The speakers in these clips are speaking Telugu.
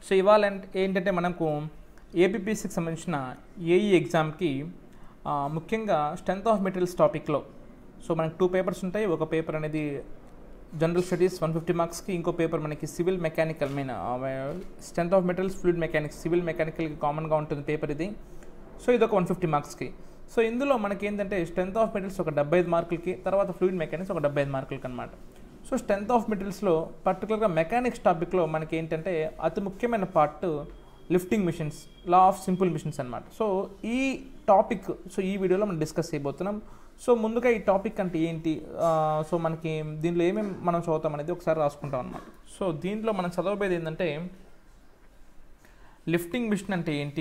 సో ఇవాళ ఏంట- ఏంటంటే మనకు ఏపీపీసీకి సంబంధించిన ఏఈ ఎగ్జామ్కి ఆ, ముఖ్యంగా స్ట్రెంత్ ఆఫ్ మెటీరియల్స్ టాపిక్లో సో మనకి టూ పేపర్స్ ఉంటాయి ఒక పేపర్ అనేది జనరల్ స్టడీస్ వన్ ఫిఫ్టీ మార్క్స్కి ఇంకో పేపర్ మనకి civil mechanical mean strength of materials fluid mechanics civil మెకానికల్కి కామన్గా ఉంటుంది పేపర్ ఇది సో ఇది ఒక వన్ ఫిఫ్టీ మార్క్స్కి సో ఇందులో మనకి ఏంటంటే స్ట్రెంత్ ఆఫ్ మెటీరియల్స్ ఒక డెబ్బై ఐదు మార్కులకి తర్వాత ఫ్లూయిడ్ మెకానిక్స్ ఒక డెబ్బై ఐదు మార్కులకి అనమాట సో స్ట్రెంత్ ఆఫ్ మెటీరియల్స్లో పర్టికులర్గా మెకానిక్స్ టాపిక్లో మనకి ఏంటంటే అతి ముఖ్యమైన part lifting machines law of simple machines అనమాట సో ఈ టాపిక్ సో ఈ వీడియోలో మనం డిస్కస్ చేయబోతున్నాం సో ముందుగా ఈ టాపిక్ అంటే ఏంటి ఆ, సో మనకి దీంట్లో ఏమేమి మనం చదువుతాం అనేది ఒకసారి రాసుకుంటాం అనమాట సో దీంట్లో మనం చదవబోయేది ఏంటంటే లిఫ్టింగ్ మిషన్ అంటే ఏంటి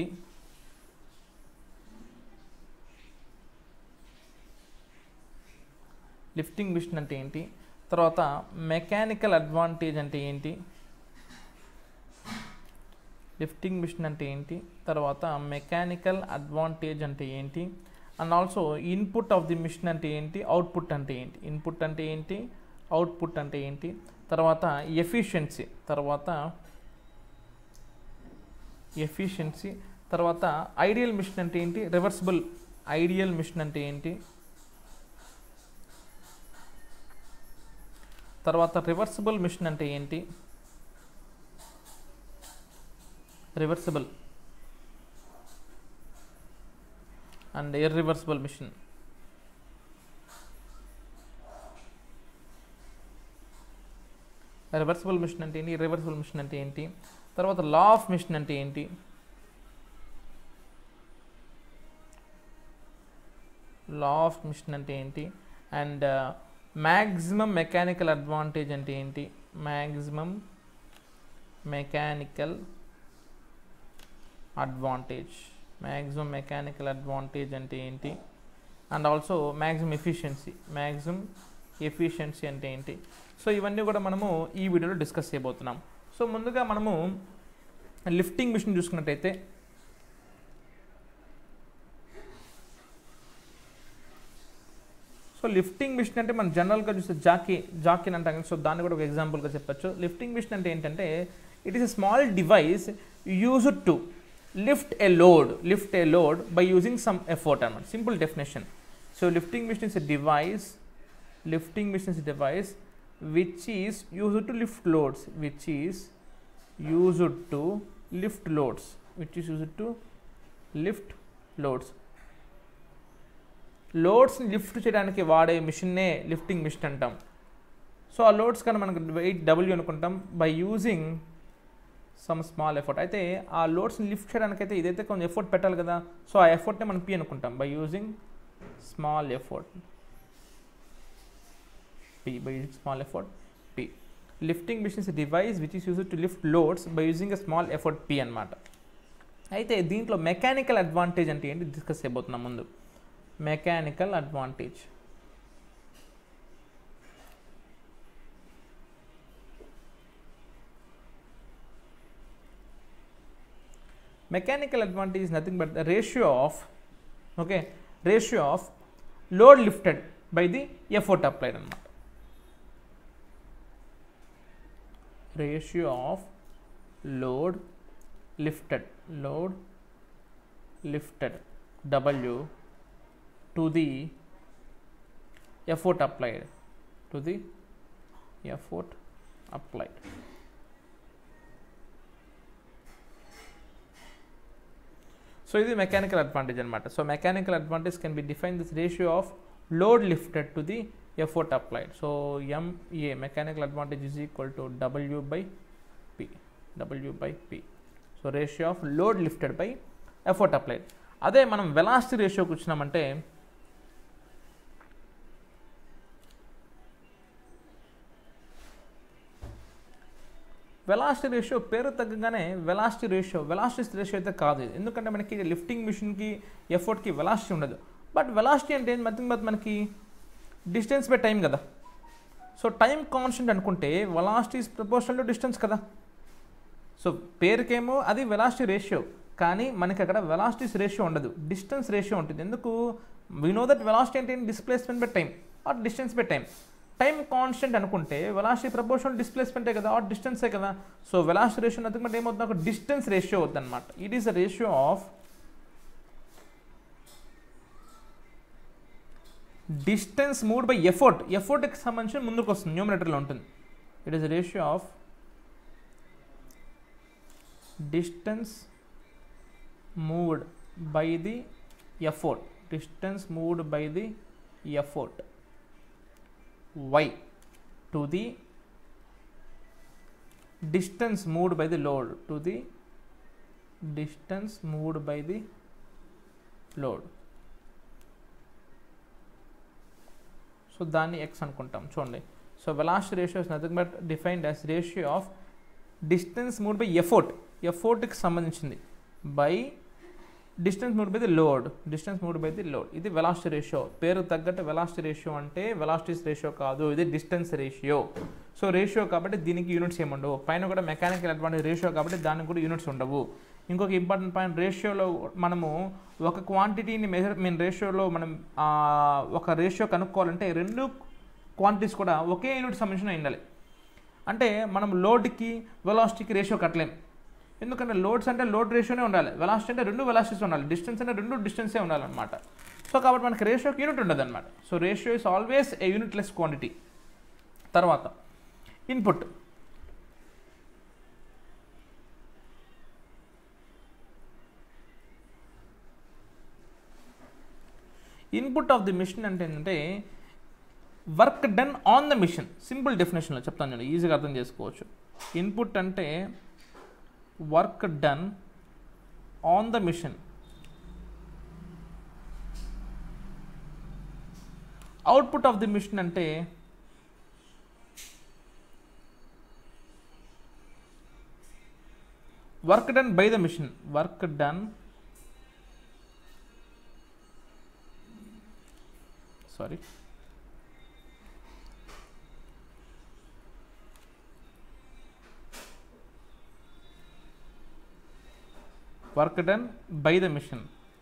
లిఫ్టింగ్ మిషన్ అంటే ఏంటి తర్వాత మెకానికల్ అడ్వాంటేజ్ అంటే ఏంటి లిఫ్టింగ్ మిషన్ అంటే ఏంటి తర్వాత మెకానికల్ అడ్వాంటేజ్ అంటే ఏంటి and also input of the machine అంటే ఏంటి అవుట్పుట్ అంటే ఏంటి ఇన్పుట్ అంటే ఏంటి అవుట్పుట్ అంటే ఏంటి తర్వాత ఎఫిషియన్సీ తర్వాత ఎఫిషియన్సీ తర్వాత ఐడియల్ మిషన్ అంటే ఏంటి రివర్సిబుల్ ఐడియల్ మిషన్ అంటే ఏంటి తర్వాత రివర్సిబుల్ మిషన్ అంటే ఏంటి reversible and irreversible machine reversible machine అంటే ఏంటి ఇర్రివర్సిబుల్ మిషన్ అంటే ఏంటి తర్వాత లా ఆఫ్ మిషన్ అంటే ఏంటి లా ఆఫ్ మిషన్ అంటే ఏంటి అండ్ మ్యాక్సిమం మెకానికల్ అడ్వాంటేజ్ అంటే ఏంటి maximum mechanical advantage maximum mechanical advantage అంటే ఏంటి and also maximum efficiency maximum efficiency అంటే ఏంటి సో ఇవన్నీ కూడా మనము ఈ వీడియోలో డిస్కస్ చేయబోతున్నాం సో ముందుగా మనము లిఫ్టింగ్ మిషన్ చూసుకున్నట్టయితే సో లిఫ్టింగ్ మిషన్ అంటే మనం జనరల్గా చూస్తే జాకీ జాకీ అని అంటాం కదా, సో దాన్ని కూడా ఒక ఎగ్జాంపుల్గా చెప్పొచ్చు లిఫ్టింగ్ మిషన్ అంటే ఏంటంటే it is a small device used to lift a load lift a load by using some effort అనమాట simple definition so lifting machine is a device lifting machine is device which is used to lift loads which is used to lift loads which is used to lift loads లోడ్స్ని లిఫ్ట్ చేయడానికి వాడే మిషన్నే లిఫ్టింగ్ మిషన్ అంటాం సో ఆ లోడ్స్ కన్నా మనకు వెయిట్ డబ్ల్యూ అనుకుంటాం by using some small effort అయితే ఆ లోడ్స్ని లిఫ్ట్ చేయడానికి అయితే ఇదైతే కొంచెం ఎఫర్ట్ పెట్టాలి కదా సో ఆ ఎఫర్ట్నే మనం పి అనుకుంటాం by using small effort P by using small effort P lifting machine is device which is use to lift loads by using a small effort P అనమాట అయితే దీంట్లో మెకానికల్ అడ్వాంటేజ్ అంటే ఏంటి డిస్కస్ చేయబోతున్నాం ముందు mechanical advantage mechanical advantage is nothing but the ratio of okay ratio of load lifted by the effort applied అన్నమాట ratio of load lifted load lifted w to the effort applied to the effort applied so ఇది మెకానికల్ అడ్వాంటేజ్ అనమాట so mechanical advantage can be define this ratio of load lifted to the effort applied so MA mechanical advantage is equal to W by P W by P so ratio of load lifted by effort applied అదే మనం వెలాసిటీ రేషియోకి వచ్చినామంటే వెలాసిటీ రేషియో పేరు తగ్గగానే వెలాసిటీ రేషియో వెలాసిటీ రేషియో అయితే కాదు ఇది ఎందుకంటే మనకి లిఫ్టింగ్ మిషన్కి ఎఫర్ట్కి వెలాసిటీ ఉండదు బట్ వెలాసిటీ అంటే నథింగ్ బట్ మనకి డిస్టెన్స్ బై టైం కదా సో టైం కాన్స్టెంట్ అనుకుంటే velocity is proportional to distance కదా సో పేరుకేమో అది వెలాసిటీ రేషియో కానీ మనకి అక్కడ వెలాసిటీస్ రేషియో ఉండదు డిస్టెన్స్ రేషియో ఉంటుంది ఎందుకు వి నో దట్ వెలాసిటీ అంటే displacement by time or distance by time time constant అనుకుంటే వెలాసిటీ ప్రపోర్షన్ డిస్ప్లేస్మెంటే కదా ఆర్ డిస్టెన్సే కదా సో వెలాసిటీ రేషియో నథింగ్ ఏమవుతుంది నాకు డిస్టెన్స్ రేషియో అవుతుంది అనమాట it is the ratio of distance moved by effort ఎఫోర్ట్కి సంబంధించి ముందుకు వస్తుంది న్యూమినేటర్లో ఉంటుంది it is ratio of distance moved by the effort distance moved by the effort y to the distance moved by the load to the distance moved by the load so దాన్ని ఎక్స్ అనుకుంటాం చూడండి so velocity ratio is nothing but defined as ratio of distance moved by effort ఎఫోర్ట్కి సంబంధించింది by distance moved by the load distance moved by the load ఇది వెలాసిటీ రేషియో పేరు తగ్గట్టు వెలాసిటీ రేషియో అంటే వెలాసిటీస్ రేషియో కాదు ఇది డిస్టెన్స్ రేషియో సో రేషియో కాబట్టి దీనికి యూనిట్స్ ఏమి ఉండవు పైన కూడా మెకానికల్ అడ్వాంటేజ్ రేషియో కాబట్టి దానికి కూడా యూనిట్స్ ఉండవు ఇంకొక ఇంపార్టెంట్ పాయింట్ రేషియోలో మనము ఒక క్వాంటిటీని మెజర్ మీన్ రేషియోలో మనం ఆ, ఒక రేషియో కనుక్కోవాలంటే రెండు క్వాంటిటీస్ కూడా ఒకే యూనిట్ సంబంధించిన ఉండాలి అంటే మనం లోడ్కి వెలాసిటీకి రేషియో కట్టలేం ఎందుకంటే లోడ్స్ అంటే లోడ్ రేషియోనే ఉండాలి వెలాసిటీ అంటే రెండు వెలాసిటీస్ ఉండాలి డిస్టెన్స్ అంటే రెండు డిస్టెన్సే ఉండాలన్నమాట సో కాబట్టి మనకి రేషియోకి యూనిట్ ఉండదు అనమాట so ratio is always a unitless quantity తర్వాత input input of the machine అంటే ఏంటంటే work done on the machine simple డెఫినేషన్లో చెప్తాను నేను ఈజీగా అర్థం చేసుకోవచ్చు ఇన్పుట్ అంటే work done on the machine output of the machine అంటే work done by the machine work done sorry work done by the machine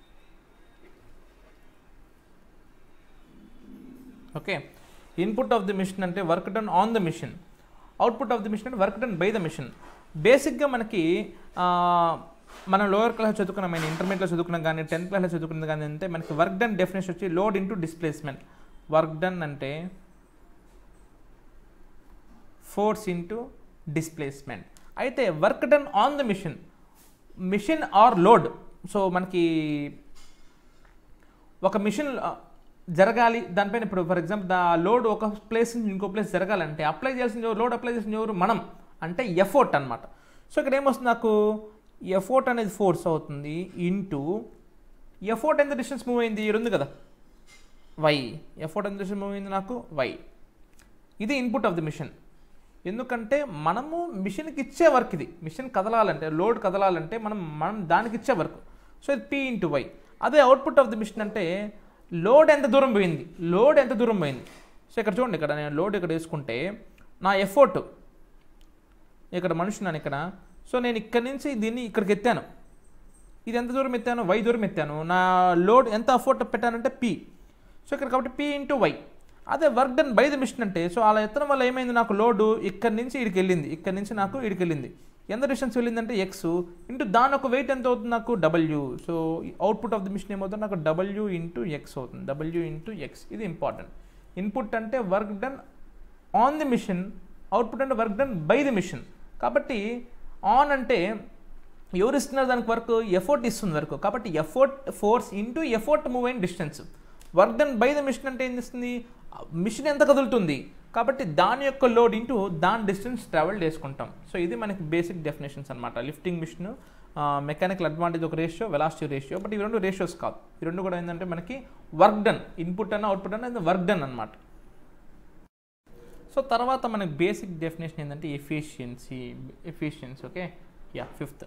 okay input of the machine అంటే work done on the machine output of the machine అంటే work done by the machine బేసిక్గా మనకి ఆ, మనం లోయర్ క్లాస్ చదువుకున్నాం మన ఇంటర్మీడియట్లో చదువుకున్నాం కానీ టెన్త్ క్లాస్లో చదువుకున్నది కానీ అంటే మనకి వర్క్ డన్ డెఫినేషన్ వచ్చి load into displacement work done అంటే ఫోర్స్ ఇంటూ డిస్ప్లేస్మెంట్ అయితే work done on the machine machine or load so మనకి ఒక మిషన్ జరగాలి దానిపైన ఇప్పుడు ఫర్ ఎగ్జాంపుల్ దా లోడ్ ఒక ప్లేస్ నుంచి ఇంకో ప్లేస్ జరగాలంటే అప్లై చేయాల్సిన ఎవరు లోడ్ అప్లై చేసిన ఎవరు మనం అంటే ఎఫోర్ట్ అనమాట సో ఇక్కడ ఏమొస్తుంది నాకు ఎఫోర్ట్ అనేది ఫోర్స్ అవుతుంది ఇంటూ ఎఫోర్ట్ ఎంత డిస్టెన్స్ మూవ్ అయింది ఇక్కడ ఉంది కదా వై ఎఫోర్ట్ ఎంత డిస్టెన్స్ మూవ్ అయింది నాకు వై ఇది ఇన్పుట్ ఆఫ్ ది మిషన్ ఎందుకంటే మనము మిషన్కి ఇచ్చే వర్క్ ఇది మిషన్ కదలాలంటే లోడ్ కదలాలంటే మనం మనం దానికి ఇచ్చే వర్క్ సో ఇది పీ ఇంటూ వై అదే అవుట్పుట్ ఆఫ్ ది మిషన్ అంటే లోడ్ ఎంత దూరం పోయింది లోడ్ ఎంత దూరం పోయింది సో ఇక్కడ చూడండి ఇక్కడ నేను లోడ్ ఇక్కడ వేసుకుంటే నా ఎఫోర్ట్ ఇక్కడ మనిషి నన్ను ఇక్కడ సో నేను ఇక్కడి నుంచి దీన్ని ఇక్కడికి ఎత్తాను ఇది ఎంత దూరం ఎత్తాను వై దూరం ఎత్తాను నా లోడ్ ఎంత అఫోర్ట్ పెట్టానంటే పీ సో ఇక్కడ కాబట్టి పీ ఇంటూ వై అదే work done by the machine అంటే సో అలా ఎత్తడం వల్ల ఏమైంది నాకు లోడు ఇక్కడి నుంచి ఇడికి వెళ్ళింది ఇక్కడి నుంచి నాకు ఇడికి వెళ్ళింది ఎంత డిస్టెన్స్ వెళ్ళిందంటే ఎక్స్ ఇంటూ దాని ఒక వెయిట్ ఎంత అవుతుంది నాకు W so output of the machine ఏమవుతుంది నాకు డబ్ల్యూ ఇంటూ ఎక్స్ అవుతుంది డబ్ల్యూ ఇంటూ ఎక్స్ ఇది ఇంపార్టెంట్ ఇన్పుట్ అంటే work done on the machine output అంటే work done by the machine కాబట్టి ఆన్ అంటే ఎవరు ఇస్తున్నారు దానికి వర్క్ ఎఫోర్ట్ ఇస్తుంది వర్క్ కాబట్టి effort force into effort move అయిన distance work done by the machine అంటే ఏం చేస్తుంది మిషన్ ఎంత కదులుతుంది కాబట్టి దాని యొక్క లోడ్ ఇంటూ దాని డిస్టెన్స్ ట్రావెల్ చేసుకుంటాం సో ఇది మనకి బేసిక్ డెఫినేషన్స్ అనమాట లిఫ్టింగ్ మిషన్ మెకానికల్ అడ్వాంటేజ్ ఒక రేషియో వెలాసిటీ రేషియో బట్ ఇవి రెండు రేషియోస్ కాదు ఈ రెండు కూడా ఏంటంటే మనకి వర్క్ డన్ ఇన్పుట్ అన్న అవుట్పుట్ అన్న వర్క్ డన్ అనమాట సో తర్వాత మనకి బేసిక్ డెఫినేషన్ ఏంటంటే efficiency efficiency okay yeah fifth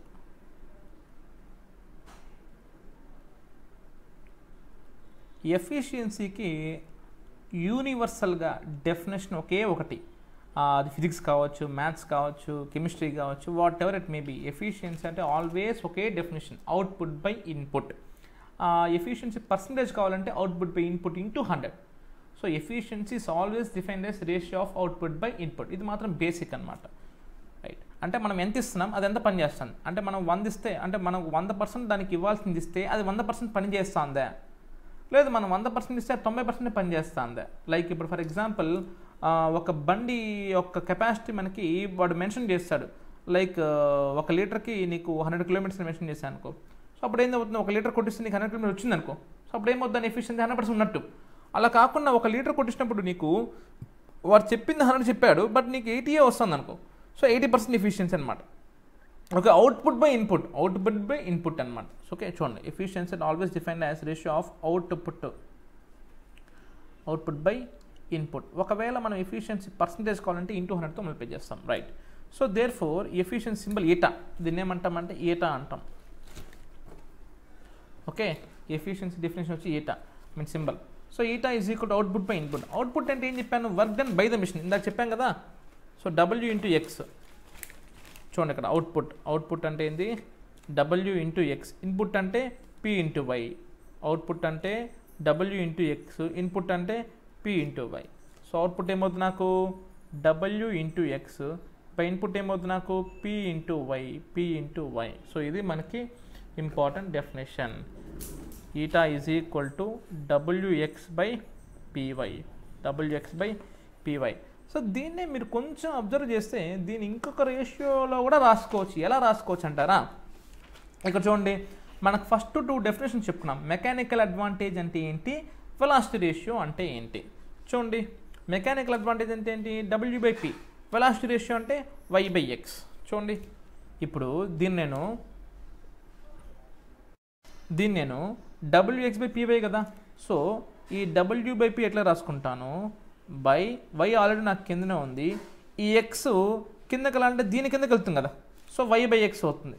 ఎఫిషియన్సీకి యూనివర్సల్గా డెఫినేషన్ ఒకే ఒకటి ఆ, అది ఫిజిక్స్ కావచ్చు మ్యాథ్స్ కావచ్చు కెమిస్ట్రీ కావచ్చు whatever it may be efficiency అంటే ఆల్వేస్ ఒకే definition output by input efficiency percentage కావాలంటే output by input into hundred so efficiency is always defined as ratio of output by input ఇది మాత్రం బేసిక్ అనమాట రైట్ అంటే మనం ఎంత ఇస్తున్నాం అది ఎంత పని చేస్తుంది అంటే మనం వంద ఇస్తే అంటే మనం వంద పర్సెంట్ దానికి ఇవ్వాల్సింది ఇస్తే అది వంద పర్సెంట్ పని చేస్తుందా లేదు మనం వంద పర్సెంట్ ఇస్తే తొంభై పర్సెంట్ పని చేస్తుందా లైక్ ఇప్పుడు ఫర్ ఎగ్జాంపుల్ ఒక బండి యొక్క కెపాసిటీ మనకి వాడు మెన్షన్ చేస్తాడు లైక్ ఒక లీటర్కి నీకు హండ్రెడ్ కిలోమీటర్స్ మెన్షన్ చేశాను అనుకో సో అప్పుడు ఏం అవుతుంది ఒక లీటర్ కొట్టిస్తే నీకు హండ్రెడ్ కిలోమీటర్ వచ్చింది అనుకో సో అప్పుడు ఏమవుతుంది ఎఫిషియన్సీ హండ్రెడ్ పర్సెంట్ ఉన్నట్టు అలా కాకుండా ఒక లీటర్ కొట్టించినప్పుడు నీకు వాడు చెప్పింది హండ్రెడ్ చెప్పాడు బట్ నీకు ఎయిటీఏ వస్తుంది అనుకో సో ఎయిటీ పర్సెంట్ ఎఫిషియన్సీ అనమాట okay output by input output by input అనమాట ఓకే చూడండి efficiency always defined as ratio of output output by input ఒకవేళ మనం ఎఫిషియన్సీ పర్సంటేజ్ కావాలంటే ఇంటూ హండ్రెడ్తో మల్టిప్లై చేస్తాం right so therefore efficiency symbol eta దీన్ని ఏమంటామంటే ఈటా అంటాం ఓకే ఎఫిషియన్సీ డెఫినేషన్ వచ్చి eta mean symbol so eta is equal output by input output అంటే ఏం చెప్పాను work done by the machine ఇందాక చెప్పాం కదా సో డబ్ల్యూ ఇంటూ ఎక్స్ చూడండి ఇక్కడ అవుట్పుట్ అవుట్పుట్ అంటే ఏంది డబ్ల్యూ ఇంటూ ఎక్స్ ఇన్పుట్ అంటే పి ఇంటూ వై అవుట్పుట్ అంటే డబ్ల్యూ ఇంటూ ఎక్స్ ఇన్పుట్ అంటే P into Y so output ఏమవుతుంది నాకు W into X by input ఏమవుతుంది నాకు P into Y P into Y so ఇది మనకి important definition eta is equal to WX by py WX by PY so దీన్నే మీరు కొంచెం అబ్జర్వ్ చేస్తే దీన్ని ఇంకొక రేషియోలో కూడా రాసుకోవచ్చు ఎలా రాసుకోవచ్చు అంటారా ఇక్కడ చూడండి మనకు ఫస్ట్ టూ డెఫినేషన్ చెప్పుకున్నాం మెకానికల్ అడ్వాంటేజ్ అంటే ఏంటి వెలాసిటీ రేషియో అంటే ఏంటి చూడండి మెకానికల్ అడ్వాంటేజ్ అంటే ఏంటి W by P velocity ratio అంటే వై బై ఎక్స్ చూడండి ఇప్పుడు దీన్ని నేను దీన్ని నేను డబ్ల్యూఎక్స్ బై పీవై కదా సో ఈ డబ్ల్యూ బై పి ఎట్లా రాసుకుంటాను బై వై ఆల్రెడీ నాకు కిందనే ఉంది ఈ ఎక్స్ కిందకి వెళ్ళాలంటే దీని కిందకి వెళ్తుంది కదా సో వై బై ఎక్స్ అవుతుంది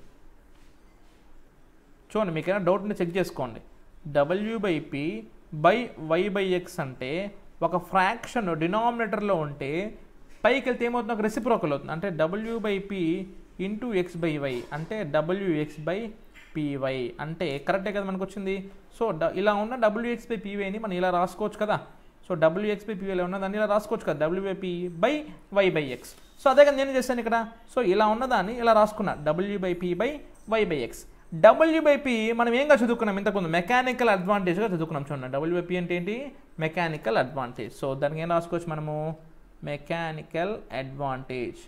చూడండి మీకైనా డౌట్ ఉంటే చెక్ చేసుకోండి W by P by Y by X అంటే ఒక ఫ్రాక్షన్ డినామినేటర్లో ఉంటే పైకి వెళ్తే ఏమవుతుంది ఒక రెసిప్రోకల్ అవుతుంది అంటే W by P into X by Y అంటే డబ్ల్యూ ఎక్స్ బై పీవై అంటే కరెక్టే కదా మనకు వచ్చింది సో డ ఇలా ఉన్న డబ్ల్యూఎక్స్ బై పీవైని మనం ఇలా రాసుకోవచ్చు కదా సో డబ్ల్యూఎక్స్ బై పీవైలో ఉన్న దాన్ని ఇలా రాసుకోవచ్చు కదా W by by Y by X so అదే కదా నేను చేశాను ఇక్కడ సో ఇలా ఉన్నదాన్ని ఇలా రాసుకున్నా W by P by Y by X W by P మనం ఏంగా చదువుకున్నాం ఇంతకుముందు మెకానికల్ అడ్వాంటేజ్గా చదువుకున్నాం చూడండి డబ్ల్యూ బై పీ అంటే ఏంటి మెకానికల్ అడ్వాంటేజ్ సో దానికి ఏం రాసుకోవచ్చు మనము mechanical advantage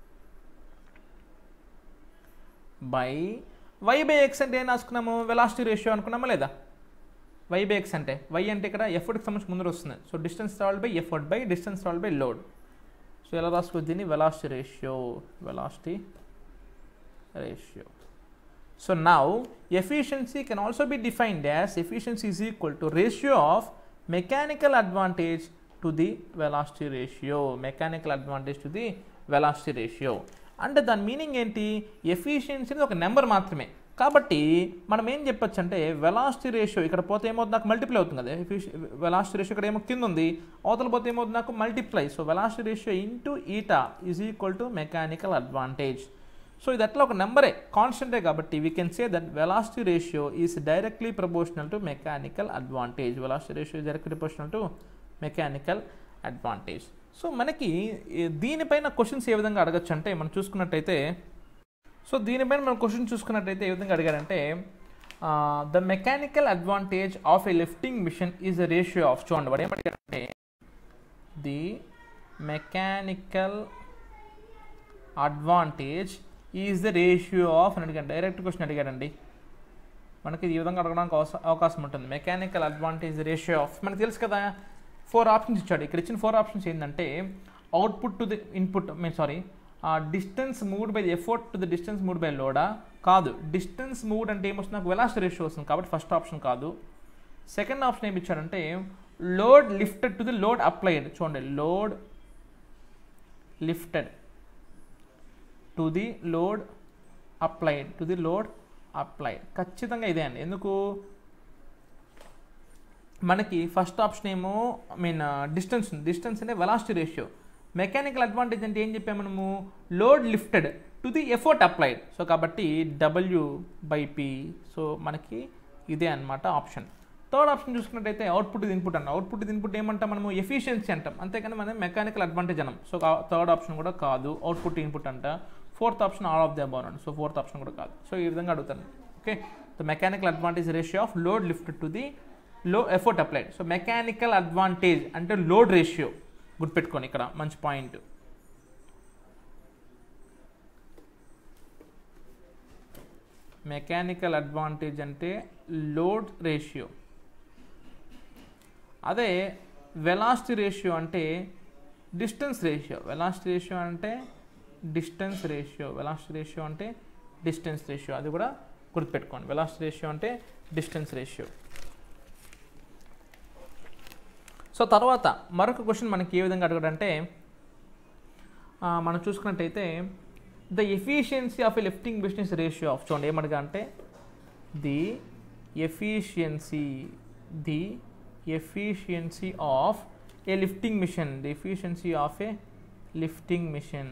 by Y by X అంటే ఏం రాసుకున్నాము వెలాసిటీ రేషియో అనుకున్నామా లేదా వై బై ఎక్స్ అంటే వై అంటే ఇక్కడ ఎఫర్ట్కి సంబంధించి ముందు వస్తుంది so distance travel by effort by distance travel by load so ఎలా రాసుకోవచ్చు దీన్ని velocity ratio velocity ratio so now efficiency can also be defined as efficiency is equal to ratio of mechanical advantage to the velocity ratio mechanical advantage to the velocity ratio అంటే దాని మీనింగ్ ఏంటి ఎఫిషియన్సీ ఒక నెంబర్ మాత్రమే కాబట్టి మనం ఏం చెప్పొచ్చు అంటే వెలాసిటీ రేషియో ఇక్కడ పోతే ఏమవుతుంది నాకు మల్టిప్లై అవుతుంది కదా వెలాసిటీ రేషియో ఇక్కడ ఏమో కింద ఉంది అవతల పోతే ఏమవుతుంది నాకు multiply so velocity ratio into eta is equal to mechanical advantage so ఇది అట్లా ఒక నెంబరే కాన్స్టెంటే కాబట్టి we can say that velocity ratio is directly proportional to mechanical advantage velocity ratio is directly proportional to mechanical advantage so మనకి దీనిపైన క్వశ్చన్స్ ఏ విధంగా అడగచ్చు అంటే మనం చూసుకున్నట్టయితే సో దీనిపైన మనం క్వశ్చన్ చూసుకున్నట్టయితే ఏ విధంగా అడిగారంటే the mechanical advantage of a lifting machine is the ratio of చూడండి వాడు ఏమడిగారంటే the mechanical advantage is the ratio of అని అడిగారు డైరెక్ట్ క్వశ్చన్ అడిగారండి మనకి ఈ విధంగా అడగడానికి అవకాశం ఉంటుంది మెకానికల్ అడ్వాంటేజ్ రేషియో ఆఫ్ మనకు తెలుసు కదా ఫోర్ ఆప్షన్స్ ఇచ్చాడు ఇక్కడ ఇచ్చిన ఫోర్ ఆప్షన్స్ ఏంటంటే output to the input mean sorry distance moved by the effort to the distance moved by లోడా కాదు డిస్టెన్స్ మూడ్ అంటే ఏమొస్తుంది నాకు వెలాసిటీ రేషియో వస్తుంది కాబట్టి ఫస్ట్ ఆప్షన్ కాదు సెకండ్ ఆప్షన్ ఏమి ఇచ్చాడంటే load lifted to the load applied చూడండి load lifted to the load applied to the load applied ఖచ్చితంగా ఇదే అండి ఎందుకు మనకి ఫస్ట్ ఆప్షన్ ఏమో ఐ మీన్ డిస్టెన్స్ డిస్టెన్స్ అంటే వెలాసిటీ రేషియో మెకానికల్ అడ్వాంటేజ్ అంటే ఏం చెప్పాము మనము load lifted to the effort applied so కాబట్టి డబ్ల్యూ బై పి సో మనకి ఇదే అనమాట ఆప్షన్ థర్డ్ ఆప్షన్ చూసుకున్నట్టయితే అవుట్పుట్ ఇన్పుట్ అంట అవుట్పుట్ ఇన్పుట్ ఏమంటాం మనము ఎఫిషియన్సీ అంటాం అంతేకాని మనం మెకానికల్ అడ్వాంటేజ్ అనం సో థర్డ్ ఆప్షన్ కూడా కాదు అవుట్పుట్ ఇన్పుట్ అంట fourth option all of the above అండి సో ఫోర్త్ ఆప్షన్ కూడా కాదు సో ఈ విధంగా అడుగుతాను okay the mechanical advantage ratio of load lift to the load effort applied so mechanical advantage అంటే లోడ్ రేషియో గుర్తుపెట్టుకోండి ఇక్కడ మంచి పాయింట్ మెకానికల్ అడ్వాంటేజ్ అంటే లోడ్ రేషియో అదే వెలాసిటీ రేషియో అంటే డిస్టెన్స్ రేషియో వెలాసిటీ రేషియో అంటే డిస్టెన్స్ రేషియో వెలాసిటీ రేషియో అంటే డిస్టెన్స్ రేషియో అది కూడా గుర్తుపెట్టుకోండి వెలాసిటీ రేషియో అంటే డిస్టెన్స్ రేషియో సో తర్వాత మరొక క్వశ్చన్ మనకి ఏ విధంగా అడగడంటే ఆ, మనం చూసుకున్నట్టయితే the efficiency of a lifting business ratio of చూడండి ఏమడగా అంటే the efficiency the efficiency of a lifting machine the efficiency of a lifting machine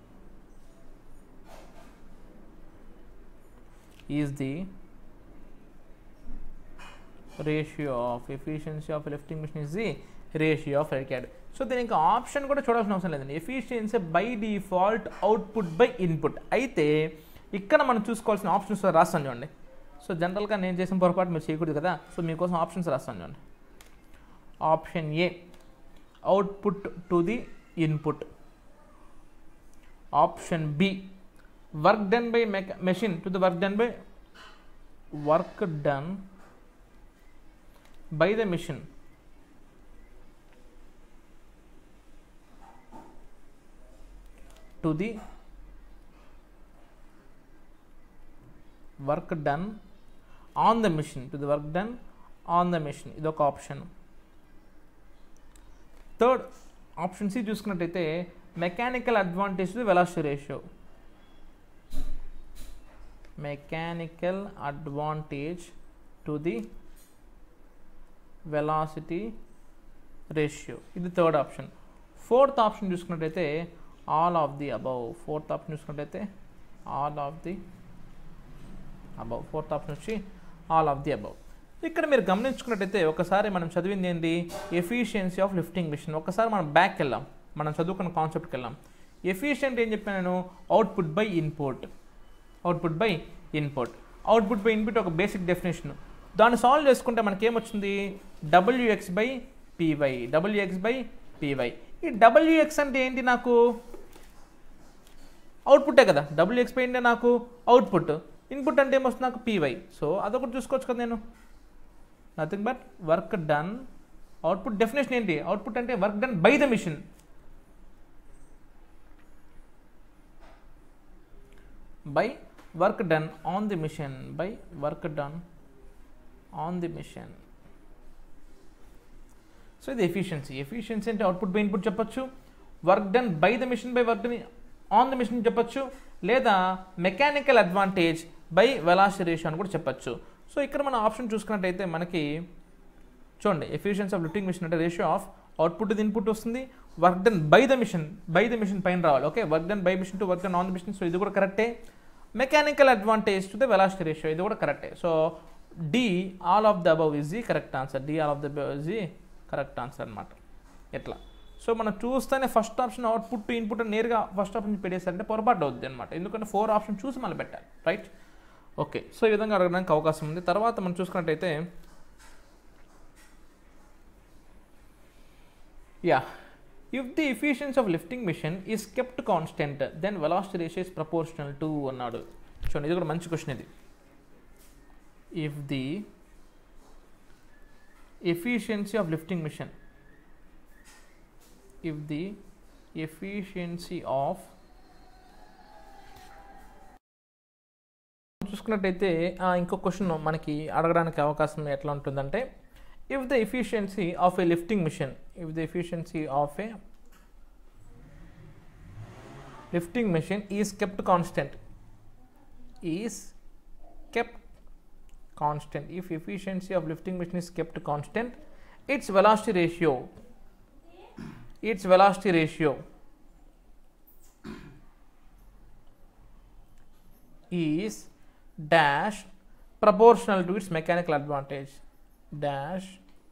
is the ratio of efficiency of lifting machine is the ratio of required so దీనికి ఆప్షన్ కూడా చూడాల్సిన అవసరం లేదండి efficiency by default output by input అయితే ఇక్కడ మనం చూసుకోవాల్సిన ఆప్షన్స్ రాస్తాను చూడండి సో జనరల్గా నేను చేసిన పొరపాటు మీరు చేయకూడదు కదా సో మీకోసం ఆప్షన్స్ రాస్తాను చూడండి option A output to the input option B work done by machine to the work done by work done by the machine to the work done on the machine to the work done on the machine ఇది ఒక ఆప్షన్ థర్డ్ ఆప్షన్ సి చూసుకున్నట్టయితే mechanical advantage to velocity ratio mechanical advantage to the velocity ratio ఇది థర్డ్ ఆప్షన్ ఫోర్త్ ఆప్షన్ చూసుకున్నట్టయితే all of the above fourth option చూసుకున్నట్టయితే all of the above fourth option వచ్చి ఆల్ ఆఫ్ ది అబౌవ్ ఇక్కడ మీరు గమనించుకున్నట్టయితే ఒకసారి మనం చదివింది ఏంటి ఎఫిషియన్సీ ఆఫ్ లిఫ్టింగ్ మిషన్ ఒకసారి మనం బ్యాక్ వెళ్ళాం మనం చదువుకున్న కాన్సెప్ట్కి వెళ్ళాం ఎఫిషియంట్ ఏం చెప్పాను నేను output by input output by input output by input ఒక బేసిక్ డెఫినేషన్ దాన్ని సాల్వ్ చేసుకుంటే మనకి ఏమొచ్చింది W X by py WX by P Y ఈ డబ్ల్యూఎక్స్ అంటే ఏంటి నాకు అవుట్పుట్టే కదా డబ్ల్యూఎక్స్ బై అంటే నాకు అవుట్పుట్ ఇన్పుట్ అంటే ఏమొస్తుంది నాకు పీవై సో అదొకటి చూసుకోవచ్చు కదా నేను nothing but work done output definition ఏంటి అవుట్పుట్ అంటే work done by the machine by work done on the machine by work done on the machine so ఇది ఎఫిషియన్సీ ఎఫిషియన్సీ అంటే అవుట్పుట్ బై ఇన్పుట్ చెప్పొచ్చు work done by the machine by work done on the machine చెప్పొచ్చు లేదా mechanical advantage by velocity ratio అని కూడా చెప్పొచ్చు సో ఇక్కడ మన ఆప్షన్ చూసుకున్నట్టయితే మనకి చూడండి ఎఫిషియన్సీ ఆఫ్ లిఫ్టింగ్ మిషన్ అంటే ratio of output the input వస్తుంది work done by the machine by the machine పైన రావాలి okay work done by machine to work done on the machine so ఇది కూడా కరెక్టే mechanical advantage to the velocity ratio ఇది కూడా కరెక్టే so D all of the above is the correct answer D all of the above is the correct answer అనమాట ఎట్లా సో మనం చూస్తేనే first option output to input నేరుగా ఫస్ట్ ఆప్షన్ పెట్టేసారంటే పొరపాటు అవుద్ది అనమాట ఎందుకంటే ఫోర్ ఆప్షన్ చూసి మళ్ళీ పెట్టాలి రైట్ ఓకే సో ఈ విధంగా అడగడానికి అవకాశం ఉంది తర్వాత మనం చూసుకున్నట్టయితే yeah if the efficiency of lifting machine is kept constant then velocity ratio is proportional to అన్నాడు చూడండి ఇది కూడా మంచి క్వశ్చన్ ఇది if the efficiency of lifting machine if the efficiency of చూసుకున్నట్టయితే ఆ, ఇంకో క్వశ్చన్ మనకి అడగడానికి అవకాశం ఎట్లా ఉంటుందంటే if the efficiency of a lifting machine if the efficiency of a lifting machine is kept constant is kept constant if efficiency of lifting machine is kept constant its velocity ratio its velocity ratio is dash proportional to its mechanical advantage dash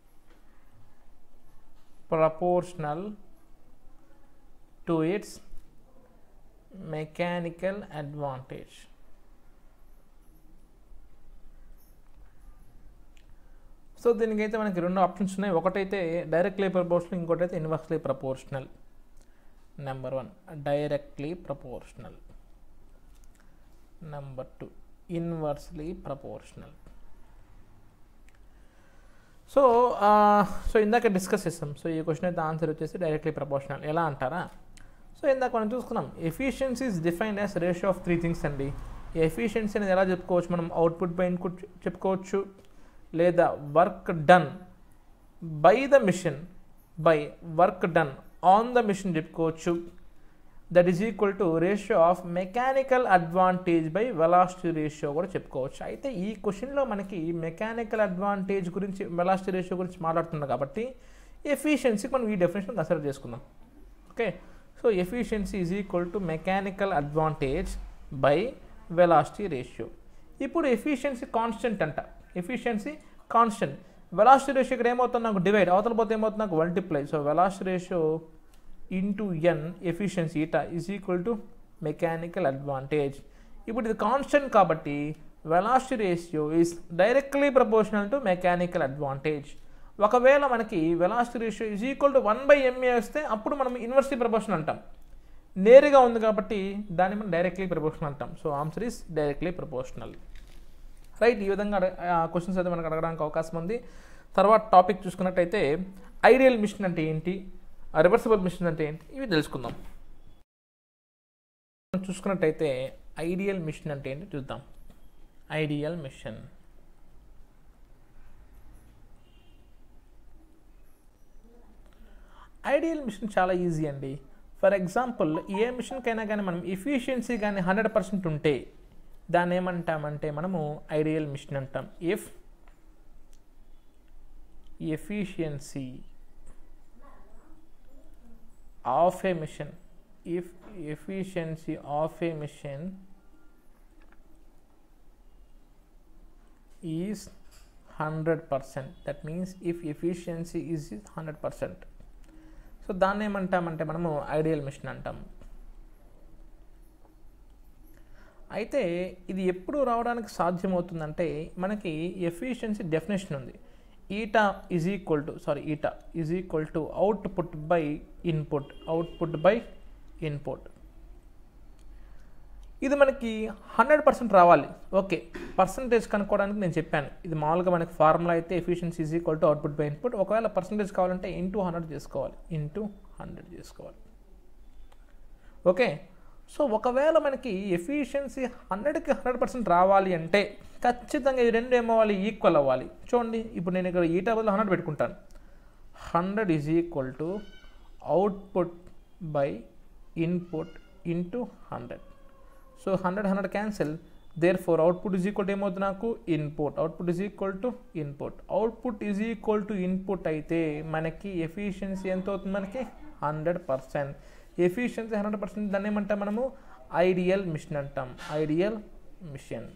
proportional to its mechanical advantage. So దీనికైతే మనకి రెండు ఆప్షన్స్ ఉన్నాయి ఒకటైతే డైరెక్ట్లీ ప్రపోర్షనల్ ఇంకోటైతే inversely proportional number one directly proportional number two inversely proportional so so ఇందాక డిస్కస్ చేస్తాం సో ఈ క్వశ్చన్ అయితే ఆన్సర్ వచ్చేసి డైరెక్ట్లీ ప్రపోర్షనల్ ఎలా అంటారా సో ఇందాక మనం చూసుకున్నాం efficiency is defined as ratio of three things అండి ఎఫిషియన్సీ అనేది ఎలా చెప్పుకోవచ్చు మనం అవుట్పుట్ బై ఇన్పుట్ చెప్పుకోవచ్చు లేదా work done by the machine by work done on the machine చెప్పుకోవచ్చు that is equal to ratio of mechanical advantage by velocity ratio కూడా చెప్పుకోవచ్చు అయితే ఈ క్వశ్చన్లో మనకి మెకానికల్ అడ్వాంటేజ్ గురించి వెలాసిటీ రేషియో గురించి మాట్లాడుతున్నాం కాబట్టి ఎఫిషియన్సీకి మనం ఈ డెఫినేషన్ కన్సిడర్ చేసుకుందాం okay so efficiency is equal to mechanical advantage by velocity ratio ఇప్పుడు ఎఫిషియన్సీ కాన్స్టెంట్ అంట ఎఫిషియన్సీ కాన్స్టెంట్ వెలాసిటీ రేషియో ఇక్కడ ఏమవుతుంది నాకు డివైడ్ అవతల పోతే ఏమవుతుంది నాకు multiply so velocity ratio into N efficiency eta is equal to mechanical advantage ఇప్పుడు ఇది కాన్స్టెంట్ కాబట్టి velocity ratio is directly proportional to mechanical advantage ఒకవేళ మనకి velocity ratio is equal to one by MA వస్తే అప్పుడు మనం ఇన్వర్స్లీ ప్రపోర్షన్ అంటాం నేరుగా ఉంది కాబట్టి దాన్ని మనం డైరెక్ట్లీ ప్రపోర్షనల్ అంటాం so answer is directly proportional right ఈ విధంగా క్వశ్చన్స్ అయితే మనకు అడగడానికి అవకాశం ఉంది తర్వాత టాపిక్ చూసుకున్నట్టయితే ఐడియల్ మిషన్ అంటే ఏంటి రివర్సిబుల్ మిషన్ అంటే ఏంటి ఇవి తెలుసుకుందాం చూసుకున్నట్టయితే ఐడియల్ మిషన్ అంటే ఏంటి చూద్దాం ఐడియల్ మిషన్ ఐడియల్ మిషన్ చాలా ఈజీ అండి ఫర్ ఎగ్జాంపుల్ ఏ మిషన్కైనా కానీ మనం ఎఫిషియన్సీ కానీ హండ్రెడ్ పర్సెంట్ ఉంటే దాన్ని ఏమంటామంటే మనము ఐడియల్ మిషన్ అంటాం if efficiency of a mission if efficiency of a mission is 100% that means if efficiency is 100% సో దాన్ని ఏమంటామంటే మనము ఐడియల్ మిషన్ అంటాం అయితే ఇది ఎప్పుడు రావడానికి సాధ్యమవుతుందంటే మనకి ఎఫిషియన్సీ డెఫినేషన్ ఉంది eta is equal to sorry eta is equal to output by input output by input ఇది మనకి హండ్రెడ్ పర్సెంట్ రావాలి ఓకే పర్సంటేజ్ కనుక్కోవడానికి నేను చెప్పాను ఇది మామూలుగా మనకి ఫార్ములా అయితే efficiency is equal to output by input ఒకవేళ పర్సంటేజ్ కావాలంటే ఇంటూ హండ్రెడ్ చేసుకోవాలి ఇంటూ హండ్రెడ్ చేసుకోవాలి ఓకే సో ఒకవేళ మనకి ఎఫిషియన్సీ హండ్రెడ్కి హండ్రెడ్ పర్సెంట్ రావాలి అంటే ఖచ్చితంగా ఈ రెండు ఏమవ్వాలి ఈక్వల్ అవ్వాలి చూడండి ఇప్పుడు నేను ఇక్కడ ఈటా బదులు హండ్రెడ్ పెట్టుకుంటాను hundred is equal to output by input into hundred so hundred hundred cancel therefore output is equal to ఏమవుతుంది నాకు input output is equal to input output is equal to input అయితే మనకి ఎఫిషియన్సీ ఎంత అవుతుంది మనకి hundred percent efficiency hundred percent దాన్ని ఏమంటాం మనము ఐడియల్ మిషన్ అంటాం ఐడియల్ మిషన్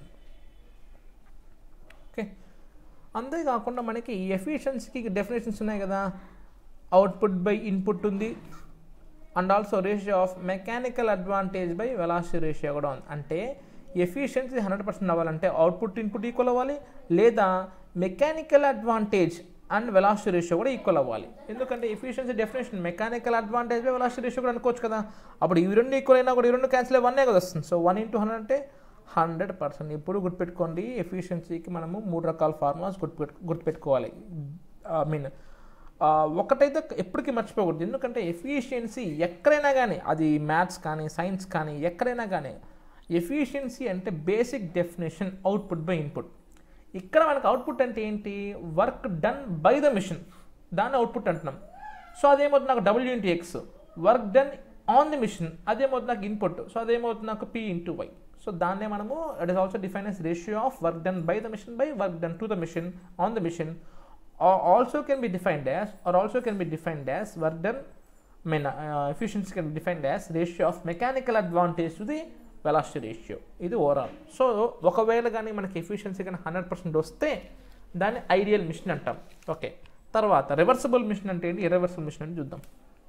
ఓకే అంతేకాకుండా మనకి ఎఫిషియన్సీకి డెఫినేషన్స్ ఉన్నాయి కదా అవుట్పుట్ బై ఇన్పుట్ ఉంది and also ratio of mechanical advantage by velocity ratio కూడా ఉంది అంటే ఎఫిషియన్సీ హండ్రెడ్ పర్సెంట్ అవ్వాలంటే అవుట్పుట్ ఇన్పుట్ ఈక్వల్ అవ్వాలి లేదా mechanical advantage and velocity ratio కూడా ఈక్వల్ అవ్వాలి ఎందుకంటే efficiency definition mechanical advantage by velocity ratio కూడా అనుకోవచ్చు కదా అప్పుడు ఇవి రెండు ఈక్వల్ అయినా కూడా ఈ రెండు క్యాన్సిల్ వన్నే కదా వస్తుంది సో వన్ ఇంటూ హండ్రెడ్ అంటే హండ్రెడ్ పర్సెంట్ ఇప్పుడు గుర్తుపెట్టుకోండి ఎఫిషియన్సీకి మనము మూడు రకాల ఫార్ములాస్ గుర్తుపెట్టు గుర్తుపెట్టుకోవాలి ఐ మీన్ ఒకటైతే ఎప్పటికీ మర్చిపోకూడదు ఎందుకంటే ఎఫిషియన్సీ ఎక్కడైనా కానీ అది మ్యాథ్స్ కానీ సైన్స్ కానీ ఎక్కడైనా కానీ ఎఫిషియన్సీ అంటే basic definition output by input ఇక్కడ మనకు అవుట్పుట్ అంటే ఏంటి work done by the machine దాన్ని అవుట్పుట్ అంటున్నాం సో అదేమవుతుంది నాకు W into X work done on the machine అదేమవుతుంది నాకు ఇన్పుట్ సో అదేమవుతుంది నాకు పీ ఇంటూ వై సో దాన్నే మనము it is also define as ratio of work done by the machine by work done to the machine on the machine also can be defined as or also can be defined as work done I mean uh, efficiency can be defined as ratio of mechanical advantage to the velocity ratio ఇది ఓవరాల్ సో ఒకవేళ కానీ మనకి ఎఫిషియన్సీ కానీ హండ్రెడ్ పర్సెంట్ వస్తే దాన్ని ఐడియల్ మిషన్ అంటాం ఓకే తర్వాత రివర్సిబుల్ మిషన్ అంటే ఏంటి ఇర్రివర్సిబుల్ మిషన్ అంటే చూద్దాం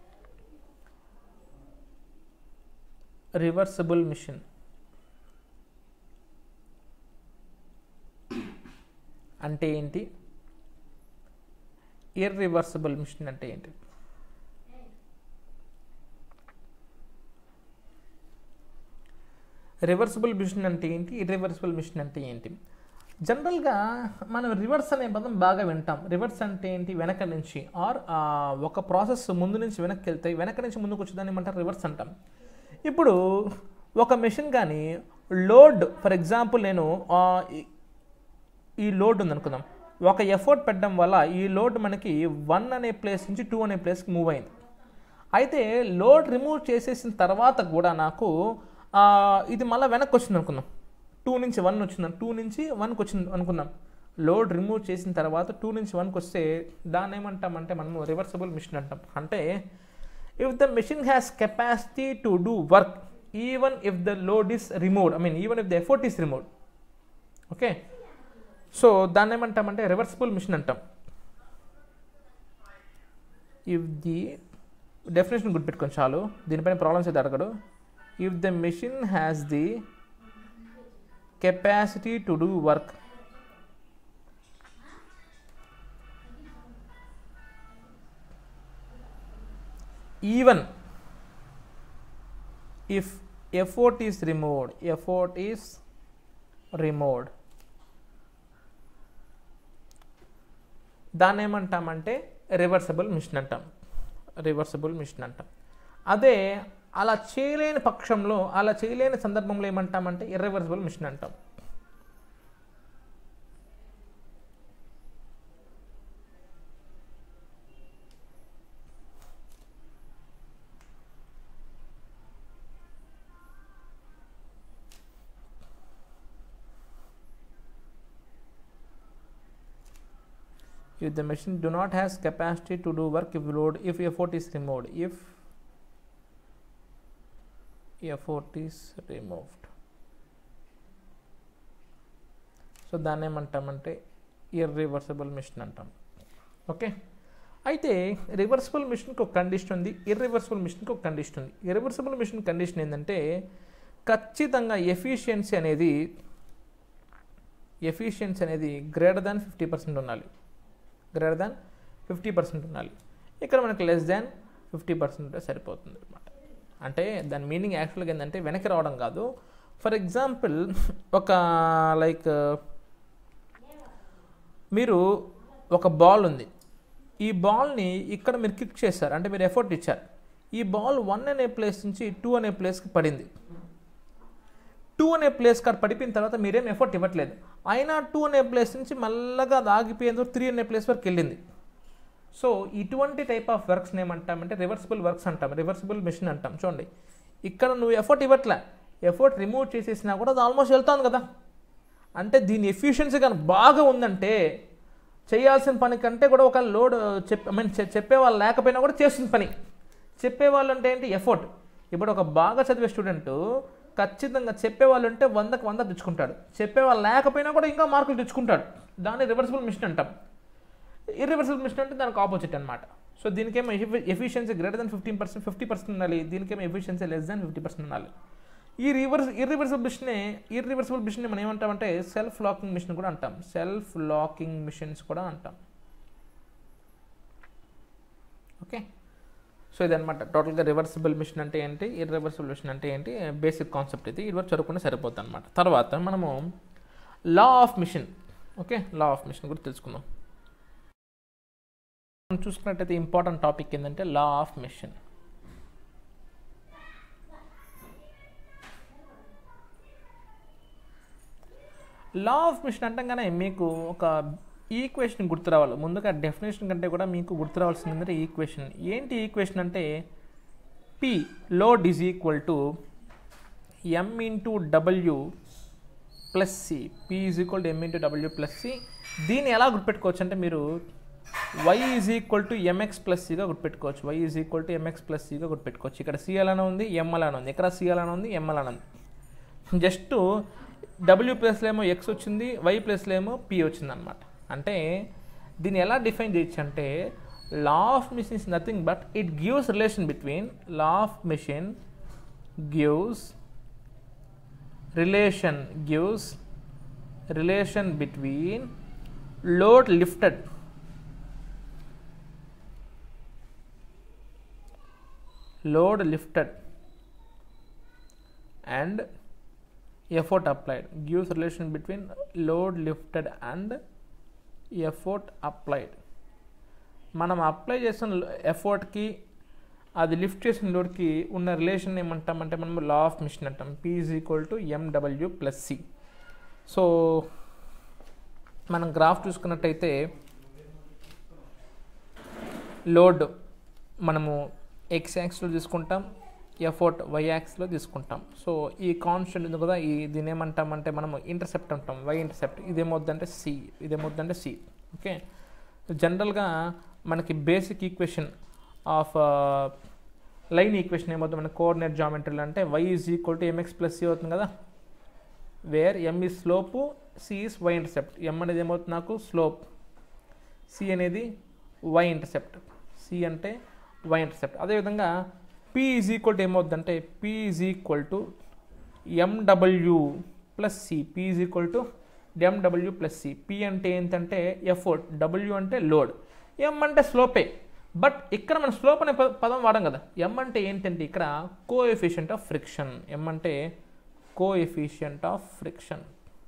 రివర్సిబుల్ మిషన్ అంటే ఏంటి ఇర్రివర్సిబుల్ మిషన్ అంటే ఏంటి రివర్సిబుల్ మిషన్ అంటే ఏంటి ఇర్రివర్సిబుల్ మిషన్ అంటే ఏంటి జనరల్గా మనం రివర్స్ అనే పదం బాగా వింటాం రివర్స్ అంటే ఏంటి వెనక నుంచి ఆర్ ఒక ప్రాసెస్ ముందు నుంచి వెనక్కి వెళ్తాయి వెనక నుంచి ముందుకు వచ్చేదాన్ని ఏమంటారు రివర్స్ అంటాం ఇప్పుడు ఒక మెషిన్ కానీ లోడ్ ఫర్ ఎగ్జాంపుల్ నేను ఆ, ఈ- ఈ లోడ్ ఉంది అనుకుందాం ఒక ఎఫర్ట్ పెట్టడం వల్ల ఈ లోడ్ మనకి వన్ అనే ప్లేస్ నుంచి టూ అనే ప్లేస్కి మూవ్ అయింది అయితే లోడ్ రిమూవ్ చేసేసిన తర్వాత కూడా నాకు ఆ, ఇది మళ్ళీ వెనక్కి వచ్చింది అనుకుందాం టూ నుంచి వన్ వచ్చింది టూ నుంచి వన్కి వచ్చింది అనుకుందాం లోడ్ రిమూవ్ చేసిన తర్వాత టూ నుంచి వన్కి వస్తే దాన్ని ఏమంటామంటే మనము రివర్సబుల్ మిషన్ అంటాం అంటే if the machine has capacity to do work even if the load is removed I mean even if the effort is removed okay so దాన్ని ఏమంటామంటే రివర్సిబుల్ మిషన్ అంటాం ఇఫ్ ది డెఫినేషన్ గుర్తుపెట్టుకొని చాలు దీనిపైన ప్రాబ్లమ్స్ అయితే అడగడు if the machine has the capacity to do work even if effort is removed effort is removed దాన్ని ఏమంటామంటే రివర్సబుల్ మిషన్ అంటాం రివర్సబుల్ మిషన్ అంటాం అదే అలా చేయలేని పక్షంలో అలా చేయలేని సందర్భంలో ఏమంటామంటే ఇర్రివర్సిబుల్ మిషన్ అంటాం if the machine do not has capacity to do work if load if effort is removed if effort is removed so దాన్ని ఏమంటామంటే ఇర్రివర్సిబుల్ మిషన్ అంటాం ఓకే అయితే రివర్సిబుల్ మిషన్కి ఒక కండిషన్ ఉంది ఇర్రివర్సిబుల్ మిషన్కి ఒక కండిషన్ ఉంది ఇర్రివర్సిబుల్ మిషన్ కండిషన్ ఏంటంటే ఖచ్చితంగా ఎఫిషియన్సీ అనేది ఎఫిషియన్సీ అనేది గ్రేటర్ దాన్ ఫిఫ్టీ పర్సెంట్ ఉండాలి గ్రేటర్ దాన్ ఫిఫ్టీ పర్సెంట్ ఉండాలి ఇక్కడ మనకి లెస్ దాన్ ఫిఫ్టీ పర్సెంట్ ఉంటే సరిపోతుంది అనమాట అంటే దాని మీనింగ్ యాక్చువల్గా ఏంటంటే వెనక్కి రావడం కాదు ఫర్ ఎగ్జాంపుల్ ఒక లైక్ మీరు ఒక బాల్ ఉంది ఈ బాల్ని ఇక్కడ మీరు కిక్ చేశారు అంటే మీరు ఎఫర్ట్ ఇచ్చారు ఈ బాల్ వన్ అనే ప్లేస్ నుంచి టూ అనే ప్లేస్కి పడింది టూ అనే ప్లేస్ కాడ పడిపోయిన తర్వాత మీరేం ఎఫర్ట్ ఇవ్వట్లేదు అయినా టూ అనే ప్లేస్ నుంచి మళ్ళగా అది ఆగిపోయేందుకు త్రీ అనే ప్లేస్ వరకు వెళ్ళింది సో ఇటువంటి టైప్ ఆఫ్ వర్క్స్ని ఏమంటామంటే రివర్సిబుల్ వర్క్స్ అంటాం రివర్సిబుల్ మిషన్ అంటాం చూడండి ఇక్కడ నువ్వు ఎఫర్ట్ ఇవ్వట్లే ఎఫర్ట్ రిమూవ్ చేసేసినా కూడా అది ఆల్మోస్ట్ వెళ్తాను కదా అంటే దీని ఎఫిషియన్సీ కానీ బాగా ఉందంటే చేయాల్సిన పని కంటే కూడా ఒక లోడ్ చెప్ ఐ మీన్ చెప్పే వాళ్ళు లేకపోయినా కూడా చేస్తున్న పని చెప్పేవాళ్ళు అంటే ఏంటి ఎఫర్ట్ ఇప్పుడు ఒక బాగా చదివే స్టూడెంట్ ఖచ్చితంగా చెప్పేవాళ్ళు ఉంటే వందకు వంద తెచ్చుకుంటాడు చెప్పేవాళ్ళు లేకపోయినా కూడా ఇంకా మార్కులు తెచ్చుకుంటాడు దాన్ని రివర్సిబుల్ మిషన్ అంటాం ఇర్రివర్సిబుల్ మిషన్ అంటే దానికి ఆపోజిట్ అనమాట సో దీనికేమో efficiency greater than fifteen percent fifty percent ఉండాలి దీనికేమో efficiency less than fifty percent ఉండాలి ఈ రివర్స్ ఇర్రివర్సిబుల్ మిషనే ఇర్రివర్సిబుల్ మిషన్ మనం ఏమంటామంటే సెల్ఫ్ లాకింగ్ మిషన్ కూడా అంటాం సెల్ఫ్ లాకింగ్ మిషన్స్ కూడా అంటాం ఓకే సో ఇదనమాట టోటల్గా రివర్సిబుల్ మిషన్ అంటే ఏంటి ఇర్రివర్సిబుల్ మిషన్ అంటే ఏంటి బేసిక్ కాన్సెప్ట్ ఇది ఇది వరకు చదువుకుంటే సరిపోతుంది అనమాట తర్వాత మనము law of machine okay law of machine గురించి తెలుసుకుందాం మనం చూసుకున్నట్టయితే ఇంపార్టెంట్ టాపిక్ ఏంటంటే law of machine law of machine అంటంగానే మీకు ఒక ఈక్వేషన్ గుర్తు రావాలి ముందుగా డెఫినేషన్ కంటే కూడా మీకు గుర్తు రావాల్సింది ఏంటంటే ఈక్వేషన్ ఏంటి ఈక్వేషన్ అంటే P load is equal to M into W plus C P is equal to M into W plus C దీన్ని ఎలా గుర్తుపెట్టుకోవచ్చు అంటే మీరు Y is equal to M X plus సిగా గుర్తుపెట్టుకోవచ్చు Y is equal to M X plus సిగా గుర్తుపెట్టుకోవచ్చు ఇక్కడ సి అలానే ఉంది ఎం అలానే ఉంది ఇక్కడ సి అలానే ఉంది ఎం అలానే ఉంది జస్ట్ డబ్ల్యూ ప్లస్లో ఏమో ఎక్స్ వచ్చింది వై ప్లస్లో ఏమో పి వచ్చింది అనమాట అంటే దీన్ని ఎలా డిఫైన్ చేయొచ్చు అంటే law of machine is nothing but it gives relation between law of machine gives relation gives relation between load lifted load lifted and effort applied gives relation between load lifted and effort applied మనం అప్లై చేసిన ఎఫర్ట్కి అది లిఫ్ట్ చేసిన లోడ్కి ఉన్న రిలేషన్ ఏమంటామంటే మనం లా ఆఫ్ మిషన్ అంటాం P is equal to M W plus C so మనం గ్రాఫ్ చూసుకున్నట్టయితే లోడ్ మనము ఎక్స్ యాక్స్లో తీసుకుంటాం ఎఫోర్ట్ వై యాక్స్లో తీసుకుంటాం సో ఈ కాన్స్టెంట్ ఉంది కదా ఈ దీని ఏమంటామంటే మనం ఇంటర్సెప్ట్ అంటాం వై ఇంటర్సెప్ట్ ఇదేమవుద్దంటే సి ఇదేమవుద్దంటే సి ఓకే జనరల్గా మనకి basic equation of line equation ఏమవుతుంది మన కోఆర్డినేట్ జామెట్రీలో అంటే Y is equal to M X plus C అవుతుంది కదా వేర్ ఎం ఈ slope C is Y intercept M అనేది ఏమవుతుంది నాకు స్లోప్ సి అనేది వై ఇంటర్సెప్ట్ సి అంటే వై ఇంటర్సెప్ట్ అదేవిధంగా పి ఈజ్ ఈక్వల్ టు ఏమవుద్దంటే P is equal to M W plus C P is equal to M W plus C P అంటే ఏంటంటే ఎఫోర్ట్ డబ్ల్యూ అంటే లోడ్ ఎం అంటే స్లోపే బట్ ఇక్కడ మనం స్లోప్ అనే ప- పదం వాడం కదా ఎం అంటే ఏంటంటే ఇక్కడ coefficient of friction M అంటే coefficient of friction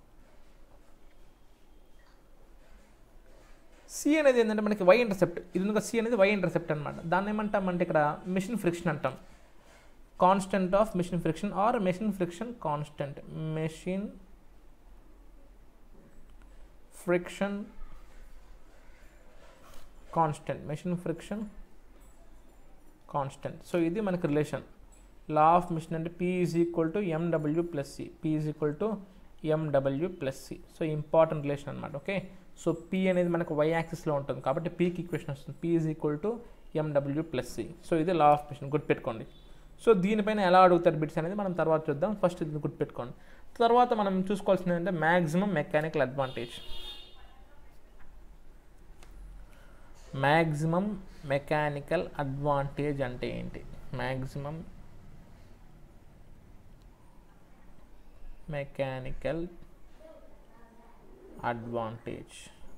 C అనేది ఏంటంటే మనకి వై ఇంటర్సెప్ట్ ఇది ఉంది సి అనేది వై ఇంటర్సెప్ట్ అనమాట దాన్ని ఏమంటామంటే ఇక్కడ మిషన్ ఫ్రిక్షన్ అంటాం constant of machine friction or machine friction constant machine friction constant machine friction constant so ఇది మనకి రిలేషన్ లా ఆఫ్ మిషన్ అంటే P is equal to M W plus C P is equal to M W plus C so important relation అనమాట ఓకే సో పీ అనేది మనకు వై యాక్సిస్లో ఉంటుంది కాబట్టి పీకి ఈక్వేషన్ వస్తుంది P is equal to M W plus C so ఇది లా ఆఫ్ మిషన్ గుర్తుపెట్టుకోండి సో దీనిపైన ఎలా అడుగుతారు బిట్స్ అనేది మనం తర్వాత చూద్దాం ఫస్ట్ ఇది గుర్తుపెట్టుకోండి తర్వాత మనం చూసుకోవాల్సింది ఏంటంటే maximum mechanical advantage maximum mechanical advantage అంటే ఏంటి maximum mechanical advantage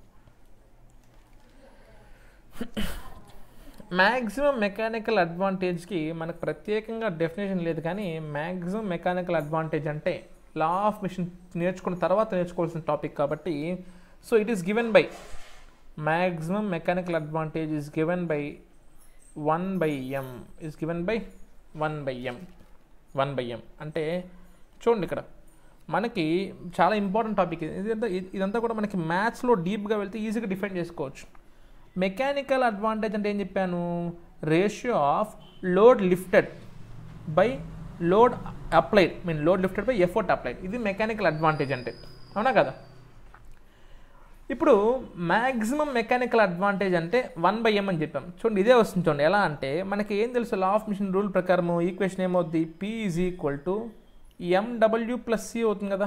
maximum mechanical అడ్వాంటేజ్కి మనకు ప్రత్యేకంగా డెఫినేషన్ లేదు కానీ మ్యాక్సిమం మెకానికల్ అడ్వాంటేజ్ అంటే లా ఆఫ్ మిషన్ నేర్చుకున్న తర్వాత నేర్చుకోవాల్సిన టాపిక్ కాబట్టి so it is given by maximum mechanical advantage is given by one by M is given by one by M one by M అంటే చూడండి ఇక్కడ మనకి చాలా ఇంపార్టెంట్ టాపిక్ ఇది ఇదంతా ఇదంతా కూడా మనకి మ్యాథ్స్లో డీప్గా వెళ్తే ఈజీగా డిఫైన్ చేసుకోవచ్చు మెకానికల్ అడ్వాంటేజ్ అంటే ఏం చెప్పాను ratio of load lifted by load applied mean load lifted by effort applied ఇది మెకానికల్ అడ్వాంటేజ్ అంటే అవునా కదా ఇప్పుడు మ్యాక్సిమం మెకానికల్ అడ్వాంటేజ్ అంటే వన్ బై ఎం అని చెప్పాం చూడండి ఇదే వస్తుంది చూడండి ఎలా అంటే మనకి ఏం తెలుసు లా ఆఫ్ మిషన్ రూల్ ప్రకారం ఈక్వేషన్ ఏమవుద్ది P is equal to M W plus C అవుతుంది కదా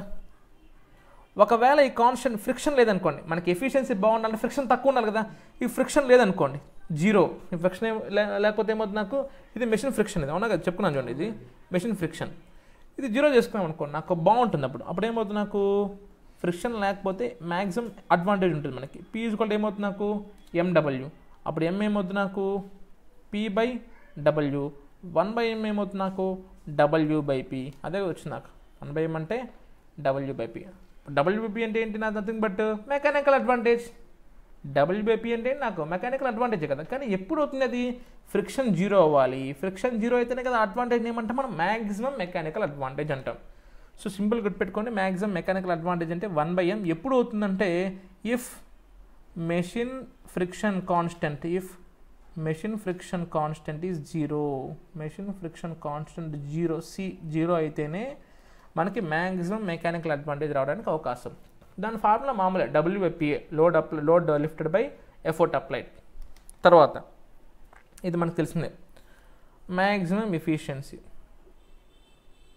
ఒకవేళ ఈ కాన్స్టెంట్ ఫ్రిక్షన్ లేదనుకోండి మనకి ఎఫిషియన్సీ బాగుండాలి ఫ్రిక్షన్ తక్కువ ఉండాలి కదా ఈ ఫ్రిక్షన్ లేదనుకోండి జీరో ఈ ఫ్రిక్షన్ లేకపోతే ఏమవుతుంది నాకు ఇది మెషిన్ ఫ్రిక్షన్ ఇది అవునా కదా చెప్పుకున్నాను చూడండి ఇది మెషిన్ ఫ్రిక్షన్ ఇది జీరో చేసుకున్నాం అనుకోండి నాకు బాగుంటుంది అప్పుడు అప్పుడు ఏమవుతుంది నాకు ఫ్రిక్షన్ లేకపోతే మ్యాక్సిమం అడ్వాంటేజ్ ఉంటుంది మనకి పీ ఈజ్వల్ ఏమవుతుంది నాకు ఎండబ్ల్యూ అప్పుడు ఎం ఏమవుతుంది నాకు P by W one by M ఏమవుతుంది నాకు డబ్ల్యూ బై పీ అదే వచ్చింది నాకు వన్ బై ఎం అంటే డబ్ల్యూ బై పీ డబ్ల్యూబీపీ అంటే ఏంటి నాకు nothing but mechanical advantage W B P అంటే నాకు మెకానికల్ అడ్వాంటేజ్ కదా కానీ ఎప్పుడు అవుతుంది అది ఫ్రిక్షన్ జీరో అవ్వాలి ఫ్రిక్షన్ జీరో అయితేనే కదా అడ్వాంటేజ్ ఏమంటాం మనం మ్యాక్సిమం మెకానికల్ అడ్వాంటేజ్ అంటాం సో సింపుల్ గుర్తుపెట్టుకోండి మ్యాక్సిమం మెకానికల్ అడ్వాంటేజ్ అంటే వన్ బై ఎం ఎప్పుడు అవుతుందంటే if machine friction constant if machine friction constant is zero machine friction constant zero C zero అయితేనే మనకి మ్యాక్సిమం మెకానికల్ అడ్వాంటేజ్ రావడానికి అవకాశం దాని ఫార్ములా మామూలే W A P A load up load lifted by effort applied తర్వాత ఇది మనకు తెలిసిందే maximum efficiency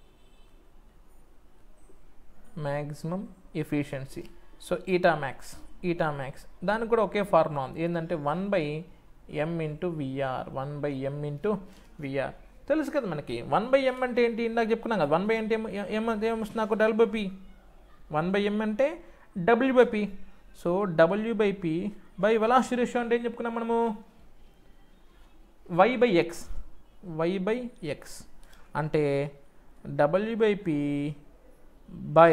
maximum efficiency so eta max eta max దానికి కూడా ఒకే ఫార్ములా ఉంది ఏంటంటే one by M into VR one by M into V R తెలుసు కదా మనకి వన్ బై ఎం అంటే ఏంటి ఇందాక చెప్పుకున్నాం కదా వన్ బై అంటే ఏం- ఏం అంటే ఏమొస్తుంది నాకు double by P one by M అంటే W by P so W by P by velocity ratio అంటే ఏం చెప్పుకున్నాం మనము Y by X Y by X అంటే W by P by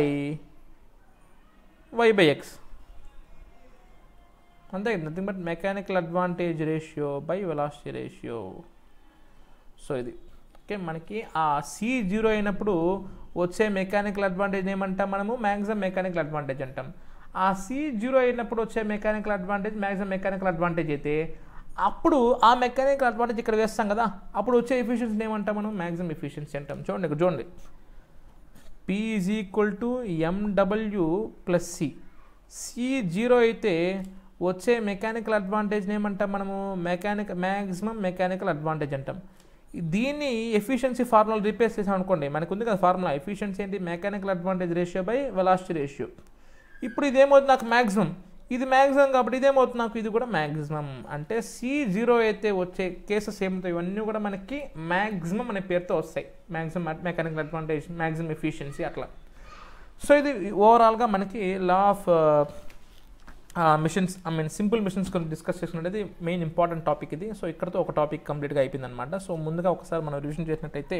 Y by X అంతే nothing but mechanical advantage ratio by velocity ratio so ఇది ఓకే మనకి ఆ సి జీరో అయినప్పుడు వచ్చే మెకానికల్ అడ్వాంటేజ్ ఏమంటాం మనము మ్యాక్సిమం మెకానికల్ అడ్వాంటేజ్ అంటాం ఆ సి జీరో అయినప్పుడు వచ్చే mechanical advantage maximum mechanical advantage అయితే అప్పుడు ఆ మెకానికల్ అడ్వాంటేజ్ ఇక్కడ వేస్తాం కదా అప్పుడు వచ్చే ఎఫిషియన్సీ ఏమంటాం మనం మ్యాక్సిమం ఎఫిషియన్సీ అంటాం చూడండి ఇక్కడ చూడండి P is equal to M W plus C C zero అయితే వచ్చే మెకానికల్ అడ్వాంటేజ్ని ఏమంటాం మనము మెకానిక్ మ్యాక్సిమం మెకానికల్ అడ్వాంటేజ్ అంటాం దీన్ని ఎఫిషియన్సీ ఫార్ములా రీప్లేస్ చేసాం అనుకోండి మనకు ఉంది కదా ఫార్ములా ఎఫిషియన్సీ ఏంటి mechanical advantage ratio by velocity ratio ఇప్పుడు ఇదేమవుతుంది నాకు మ్యాక్సిమం ఇది మ్యాక్సిమం కాబట్టి ఇదేమవుతుంది నాకు ఇది కూడా మ్యాక్సిమం అంటే సి జీరో అయితే వచ్చే కేసెస్ ఏమవుతాయి ఇవన్నీ కూడా మనకి మ్యాక్సిమం అనే పేరుతో వస్తాయి maximum mechanical advantage maximum efficiency అట్లా సో ఇది ఓవరాల్గా మనకి law of machines I mean simple machines గురించి డిస్కస్ చేసుకున్నది మెయిన్ ఇంపార్టెంట్ టాపిక్ ఇది సో ఇక్కడతో ఒక టాపిక్ కంప్లీట్గా అయిపోయింది అనమాట సో ముందుగా ఒకసారి మనం రివిజన్ చేసినట్టయితే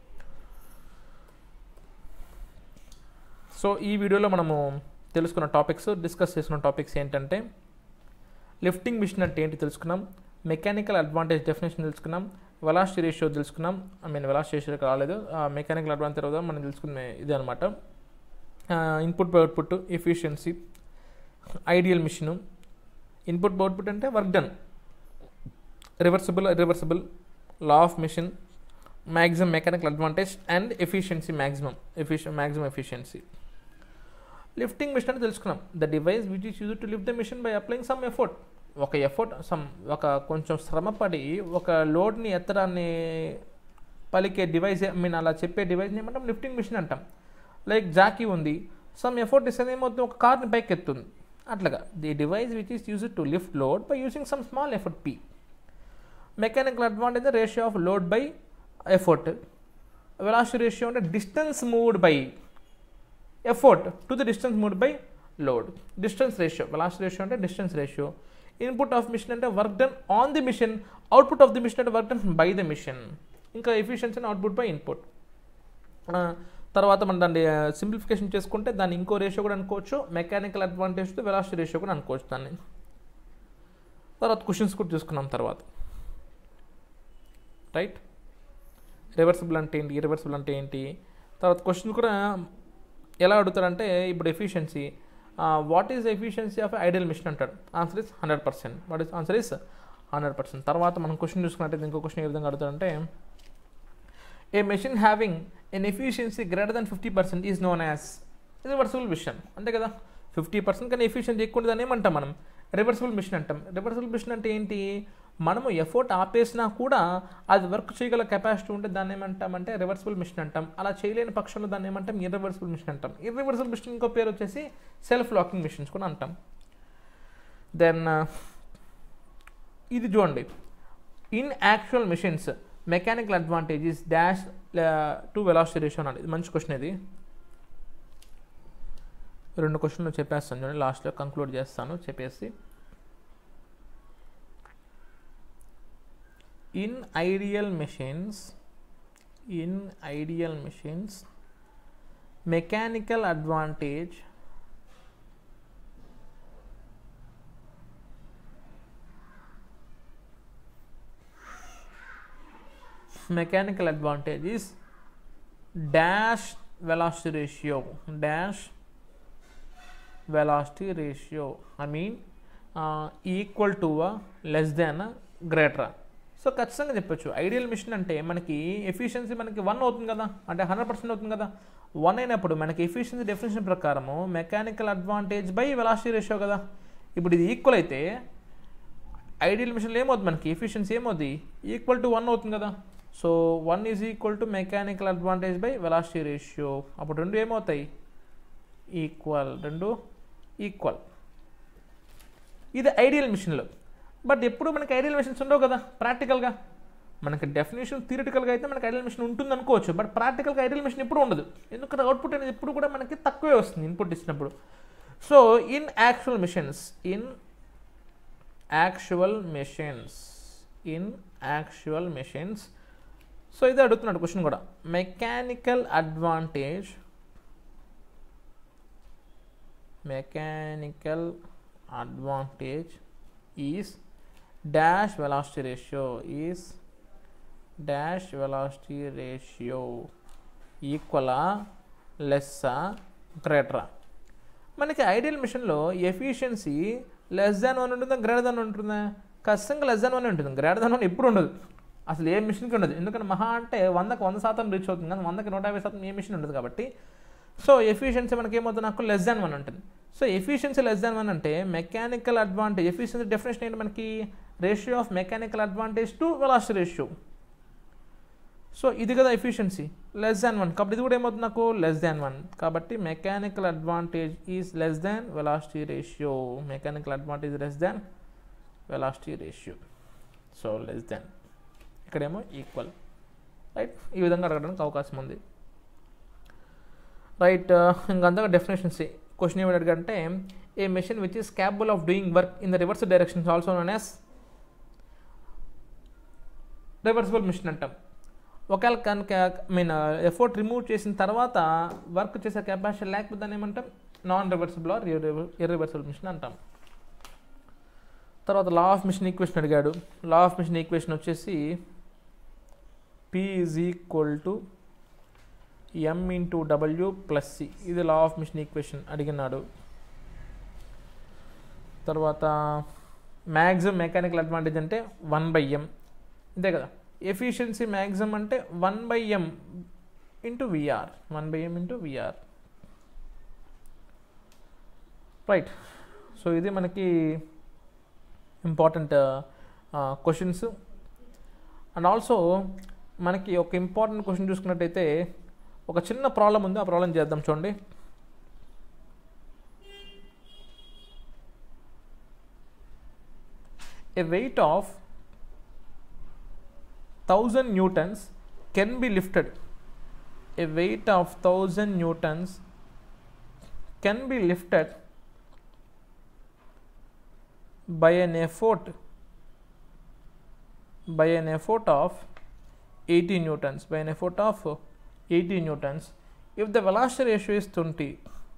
సో ఈ వీడియోలో మనము తెలుసుకున్న టాపిక్స్ డిస్కస్ చేసుకున్న టాపిక్స్ ఏంటంటే లిఫ్టింగ్ మిషన్ అంటే ఏంటి తెలుసుకున్నాం మెకానికల్ అడ్వాంటేజ్ డెఫినేషన్ తెలుసుకున్నాం వెలాసిటీ రేషియో తెలుసుకున్నాం ఐ మీన్ వెలాసిటీ రేషియో రాలేదు మెకానికల్ అడ్వాంటేజ్ తర్వాత మనం తెలుసుకునే ఇదే అనమాట input by output efficiency ideal machine input by output అంటే work done reversible reversible law of machine maximum mechanical advantage and efficiency maximum efficiency maximum efficiency lifting machine అని తెలుసుకున్నాం the device which is use to lift the machine by applying some effort ఒక ఎఫర్ట్ సమ్ ఒక కొంచెం శ్రమపడి ఒక లోడ్ని ఎత్తడాన్ని పలికే డివైస్ ఐ మీన్ అలా చెప్పే డివైస్ని ఏమంటాం లిఫ్టింగ్ మిషన్ అంటాం లైక్ జాకీ ఉంది సమ్ ఎఫర్ట్ ఇస్తే ఏమవుతుంది ఒక కార్ని పైకి ఎత్తుంది అట్లాగా the device which is use to lift load by using some small effort P mechanical advantage ratio of load by effort velocity ratio అంటే distance moved by effort to the distance moved by load distance ratio velocity ratio అంటే distance ratio input of machine అంటే work done on the machine output of the machine అంటే work done by the machine ఇంకా efficiency and output by input తర్వాత మనం దాన్ని సింప్లిఫికేషన్ చేసుకుంటే దాన్ని ఇంకో రేషియో కూడా అనుకోవచ్చు మెకానికల్ అడ్వాంటేజ్ వెలాసిటీ రేషియో కూడా అనుకోవచ్చు దాన్ని తర్వాత క్వశ్చన్స్ కూడా చూసుకున్నాం తర్వాత రైట్ రివర్సిబుల్ అంటే ఏంటి ఇరివర్సిబుల్ అంటే ఏంటి తర్వాత క్వశ్చన్ కూడా ఎలా అడుగుతారంటే ఇప్పుడు efficiency what is efficiency of ideal machine అంటాడు answer is hundred percent what is answer is hundred percent తర్వాత మనం క్వశ్చన్ చూసుకున్నట్టయితే ఇంకో క్వశ్చన్ ఏ విధంగా అడుగుతారంటే a machine having an efficiency greater than fifty percent is known as reversible machine అంతే కదా ఫిఫ్టీ పర్సెంట్ కానీ ఎఫిషియన్సీ ఎక్కువ ఉంటుందని ఏమంటాం మనం రివర్సిబుల్ మిషన్ అంటాం రివర్సిబుల్ మిషన్ అంటే ఏంటి మనము ఎఫోర్ట్ ఆపేసినా కూడా అది వర్క్ చేయగల కెపాసిటీ ఉంటే దాన్ని ఏమంటామంటే రివర్సిబుల్ మిషన్ అంటాం అలా చేయలేని పక్షంలో దాన్ని ఏమంటాం ఇర్రివర్సిబుల్ మిషన్ అంటాం ఇర్రివర్సిబుల్ మిషన్ ఇంకో పేరు వచ్చేసి సెల్ఫ్ లాకింగ్ మిషన్స్ కూడా అంటాం దెన్ ఇది చూడండి in actual machines mechanical advantage is dash to velocity ratio అన్నది ఇది మంచి క్వశ్చన్ ఇది రెండు క్వశ్చన్లు చెప్పేస్తాను చూడండి లాస్ట్లో కంక్లూడ్ చేస్తాను చెప్పేసి in ideal machines in ideal machines mechanical advantage mechanical advantage is dash velocity ratio dash velocity ratio i mean uh, equal to a less than a greater సో ఖచ్చితంగా చెప్పొచ్చు ఐడియల్ మిషన్ అంటే మనకి ఎఫిషియన్సీ మనకి వన్ అవుతుంది కదా అంటే హండ్రెడ్ పర్సెంట్ అవుతుంది కదా వన్ అయినప్పుడు మనకి ఎఫిషియన్సీ డెఫినేషన్ ప్రకారము mechanical advantage by velocity ratio కదా ఇప్పుడు ఇది ఈక్వల్ అయితే ఐడియల్ మిషన్లో ఏమవుతుంది మనకి ఎఫిషియన్సీ ఏమవుతుంది ఈక్వల్ టు వన్ అవుతుంది కదా so one is equal to mechanical advantage by velocity ratio అప్పుడు రెండు ఏమవుతాయి ఈక్వల్ రెండు ఈక్వల్ ఇది ఐడియల్ మిషన్లో బట్ ఎప్పుడు మనకి ఐడియల్ మిషన్స్ ఉండవు కదా ప్రాక్టికల్గా మనకి డెఫినేషన్ థియరిటికల్గా అయితే మనకి ఐడియల్ మిషన్ ఉంటుంది అనుకోవచ్చు బట్ ప్రాక్టికల్గా ఐడియల్ మిషన్ ఎప్పుడు ఉండదు ఎందుకంటే అవుట్పుట్ అనేది ఎప్పుడు కూడా మనకి తక్కువే వస్తుంది ఇన్పుట్ ఇచ్చినప్పుడు so in actual machines in actual machines in actual machines so ఇది అడుగుతున్నాడు క్వశ్చన్ కూడా mechanical advantage mechanical advantage is dash velocity ratio is dash velocity ratio ఈక్వలా లెస్సా గ్రేటరా మనకి ఐడియల్ మిషన్లో ఎఫిషియన్సీ లెస్ దాన్ వన్ ఉంటుందా గ్రేటర్ దాన్ ఉంటుందా ఖచ్చితంగా లెస్ దాన్ వన్ ఉంటుంది గ్రేటర్ దాన్ వన్ ఎప్పుడు ఉండదు అసలు ఏ మిషన్కి ఉండదు ఎందుకంటే మహా అంటే వందకు వంద శాతం రీచ్ అవుతుంది కానీ వందకి నూట యాభై శాతం ఏ మిషన్ ఉండదు కాబట్టి సో ఎఫిషియన్సీ మనకి ఏమవుతుంది నాకు లెస్ దాన్ వన్ ఉంటుంది so efficiency less than one అంటే మెకానికల్ అడ్వాంటేజ్ ఎఫిషియన్సీ డెఫినేషన్ ఏంటి మనకి ratio of mechanical advantage to velocity ratio so ఇది కదా ఎఫిషియన్సీ లెస్ దాన్ వన్ కాబట్టి ఇది కూడా ఏమవుతుంది నాకు లెస్ దాన్ వన్ కాబట్టి mechanical advantage is less than velocity ratio mechanical advantage less than velocity ratio so less than ఇక్కడేమో ఈక్వల్ రైట్ ఈ విధంగా అడగడానికి అవకాశం ఉంది రైట్ ఇంకంతగా డెఫినేషన్స్ క్వశ్చన్ ఏమి అడిగంటే a machine which is capable of doing work in the reverse directions also known as reversible machine అంటాం ఒకవేళ కనుక మీన్ ఎఫోర్ట్ రిమూవ్ చేసిన తర్వాత వర్క్ చేసే కెపాసిటీ లేకపోతే దాన్ని ఏమంటాం non reversible or irreversible machine అంటాం తర్వాత లా ఆఫ్ మిషన్ ఈక్వేషన్ అడిగాడు లా ఆఫ్ మిషన్ ఈక్వేషన్ వచ్చేసి P is equal to M into W plus C ఇది లా ఆఫ్ మిషన్ ఈక్వేషన్ అడిగినాడు తర్వాత మ్యాక్సిమం మెకానికల్ అడ్వాంటేజ్ అంటే వన్ బై ఎం అంతే కదా ఎఫిషియన్సీ మ్యాక్సిమం అంటే one by M into VR one by M into VR right so ఇది మనకి ఇంపార్టెంట్ క్వశ్చన్స్ అండ్ ఆల్సో మనకి ఒక ఇంపార్టెంట్ క్వశ్చన్ చూసుకున్నట్టయితే ఒక చిన్న ప్రాబ్లం ఉంది ఆ ప్రాబ్లం చేద్దాం చూడండి a weight of 1000 newtons can be lifted a weight of 1000 newtons can be lifted by an effort by an effort of 80 newtons by an effort of 80 newtons if the velocity ratio is 20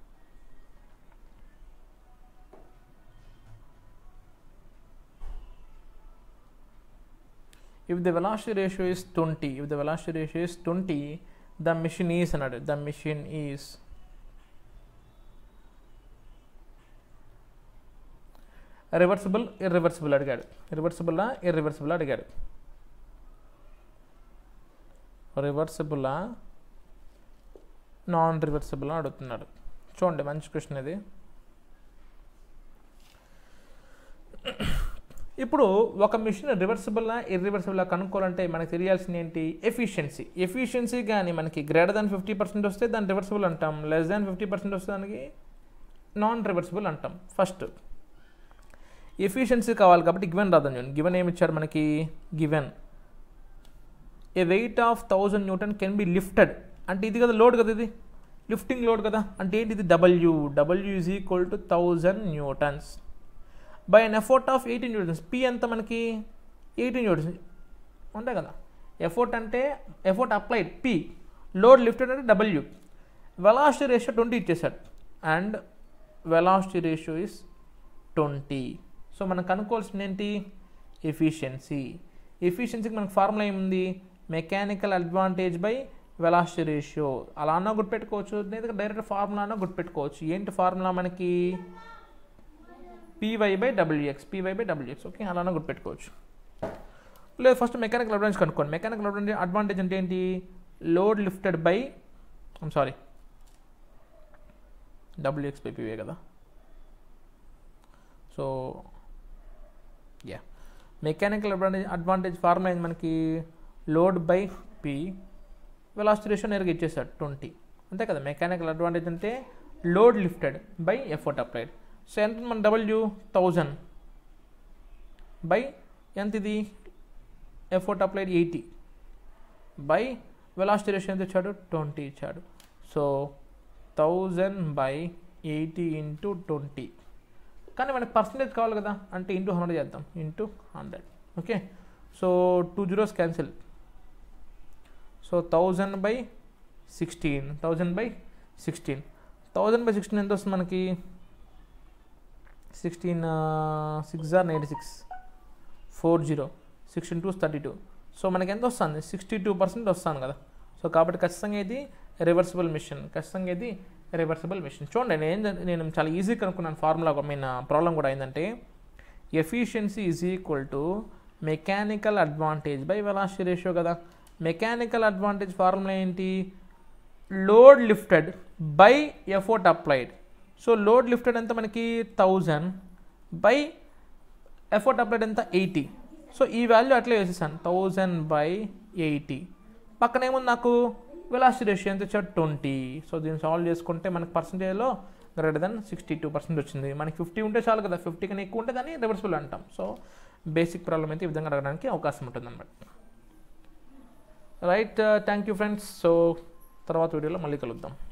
if the velocity ratio is 20 if the velocity ratio is 20 the machine is another the machine is reversible irreversible అడిగాడు రివర్సిబుల్లా ఇర్రివర్సిబుల్ అడిగాడు రివర్సిబుల్లా నాన్ రివర్సిబుల్ అడుగుతున్నాడు చూడండి మంచి క్వశ్చన్ ఇది ఇప్పుడు ఒక మిషన్ రివర్సిబుల్లా ఇర్రివర్సిబుల్లా కనుక్కోవాలంటే మనకు తెలియాల్సింది ఏంటి ఎఫిషియన్సీ ఎఫిషియన్సీ కానీ మనకి గ్రేటర్ దాన్ ఫిఫ్టీ పర్సెంట్ వస్తే దాన్ని రివర్సిబుల్ అంటాం లెస్ దాన్ ఫిఫ్టీ పర్సెంట్ వస్తే దానికి నాన్ రివర్సిబుల్ అంటాం ఫస్ట్ ఎఫిషియన్సీ కావాలి కాబట్టి గివెన్ రాద్దాం చూడండి గివెన్ ఏమి ఇచ్చారు మనకి given a weight of thousand newton can be lifted అంటే ఇది కదా లోడ్ కదా ఇది లిఫ్టింగ్ లోడ్ కదా అంటే ఏంటి ఇది W W is equal to thousand newtons by an effort of eighteen newtons P ఎంత మనకి ఎయిటీన్ న్యూటన్స్ అంతే కదా ఎఫోర్ట్ అంటే effort applied P load lifted అంటే డబ్ల్యూ వెలాసిటీ రేషియో ట్వంటీ ఇచ్చేసాడు and velocity ratio is twenty so మనం కనుక్కోవాల్సింది ఏంటి ఎఫిషియన్సీ ఎఫిషియన్సీకి మనకు ఫార్ములా ఏముంది mechanical advantage by velocity ratio అలా అన్నా గుర్తుపెట్టుకోవచ్చు లేదా డైరెక్ట్ ఫార్ములా అన్నా గుర్తుపెట్టుకోవచ్చు ఏంటి ఫార్ములా మనకి PY by WX PY by WX okay అలానే గుర్తుపెట్టుకోవచ్చు లేదు ఫస్ట్ మెకానికల్ అడ్వాంటేజ్ కనుక్కోండి మెకానికల్ అడ్వాంటేజ్ అడ్వాంటేజ్ అంటే ఏంటి load lifted by I'm sorry WX by PY కదా so yeah mechanical advantage advantage formula ఏంది మనకి load by P velocity ratio నేరుగా ఇచ్చేసాడు ట్వంటీ అంతే కదా మెకానికల్ అడ్వాంటేజ్ అంటే load lifted by effort applied so ఎంత మన డబ్ల్యూ థౌజండ్ బై ఎంత ఇది effort applied eighty by velocity ratio ఎంత ఇచ్చాడు ట్వంటీ ఇచ్చాడు so thousand by eighty into twenty కానీ మనకి పర్సంటేజ్ కావాలి కదా అంటే ఇంటూ హండ్రెడ్ చేద్దాం into hundred okay so two zeros cancel so thousand by sixteen thousand by sixteen thousand by sixteen ఎంత వస్తుంది మనకి sixteen six or ninety six four zero sixteen two thirty two so మనకి ఎంత వస్తుంది సిక్స్టీ టూ పర్సెంట్ వస్తుంది కదా సో కాబట్టి ఖచ్చితంగా ఇది రివర్సిబుల్ మిషన్ ఖచ్చితంగా ఇది రివర్సిబుల్ మిషన్ చూడండి నేను నేను చాలా ఈజీగా కనుక్కున్నాను ఫార్ములా మీన్ ప్రాబ్లం కూడా ఏంటంటే efficiency is equal to mechanical advantage by velocity ratio కదా మెకానికల్ అడ్వాంటేజ్ ఫార్ములా ఏంటి load lifted by effort applied so load lifted ఎంత మనకి థౌజండ్ బై ఎఫోర్ట్ అప్లైడ్ ఎంత ఎయిటీ సో ఈ వాల్యూ అట్లే వేసేసాను థౌజండ్ బై ఎయిటీ పక్కన ఏముంది నాకు వెలాసిటీ రేషియో ఎంత వచ్చాడు ట్వంటీ సో దీన్ని సాల్వ్ చేసుకుంటే మనకి పర్సంటేజ్లో greater than sixty two percent వచ్చింది మనకి ఫిఫ్టీ ఉంటే చాలు కదా ఫిఫ్టీ కన్నా ఎక్కువ ఉంటే దాన్ని రివర్సిబుల్ అంటాం సో బేసిక్ ప్రాబ్లం అయితే ఈ విధంగా అడగడానికి అవకాశం ఉంటుంది అన్నమాట right thank you friends so తర్వాత వీడియోలో మళ్ళీ కలుద్దాం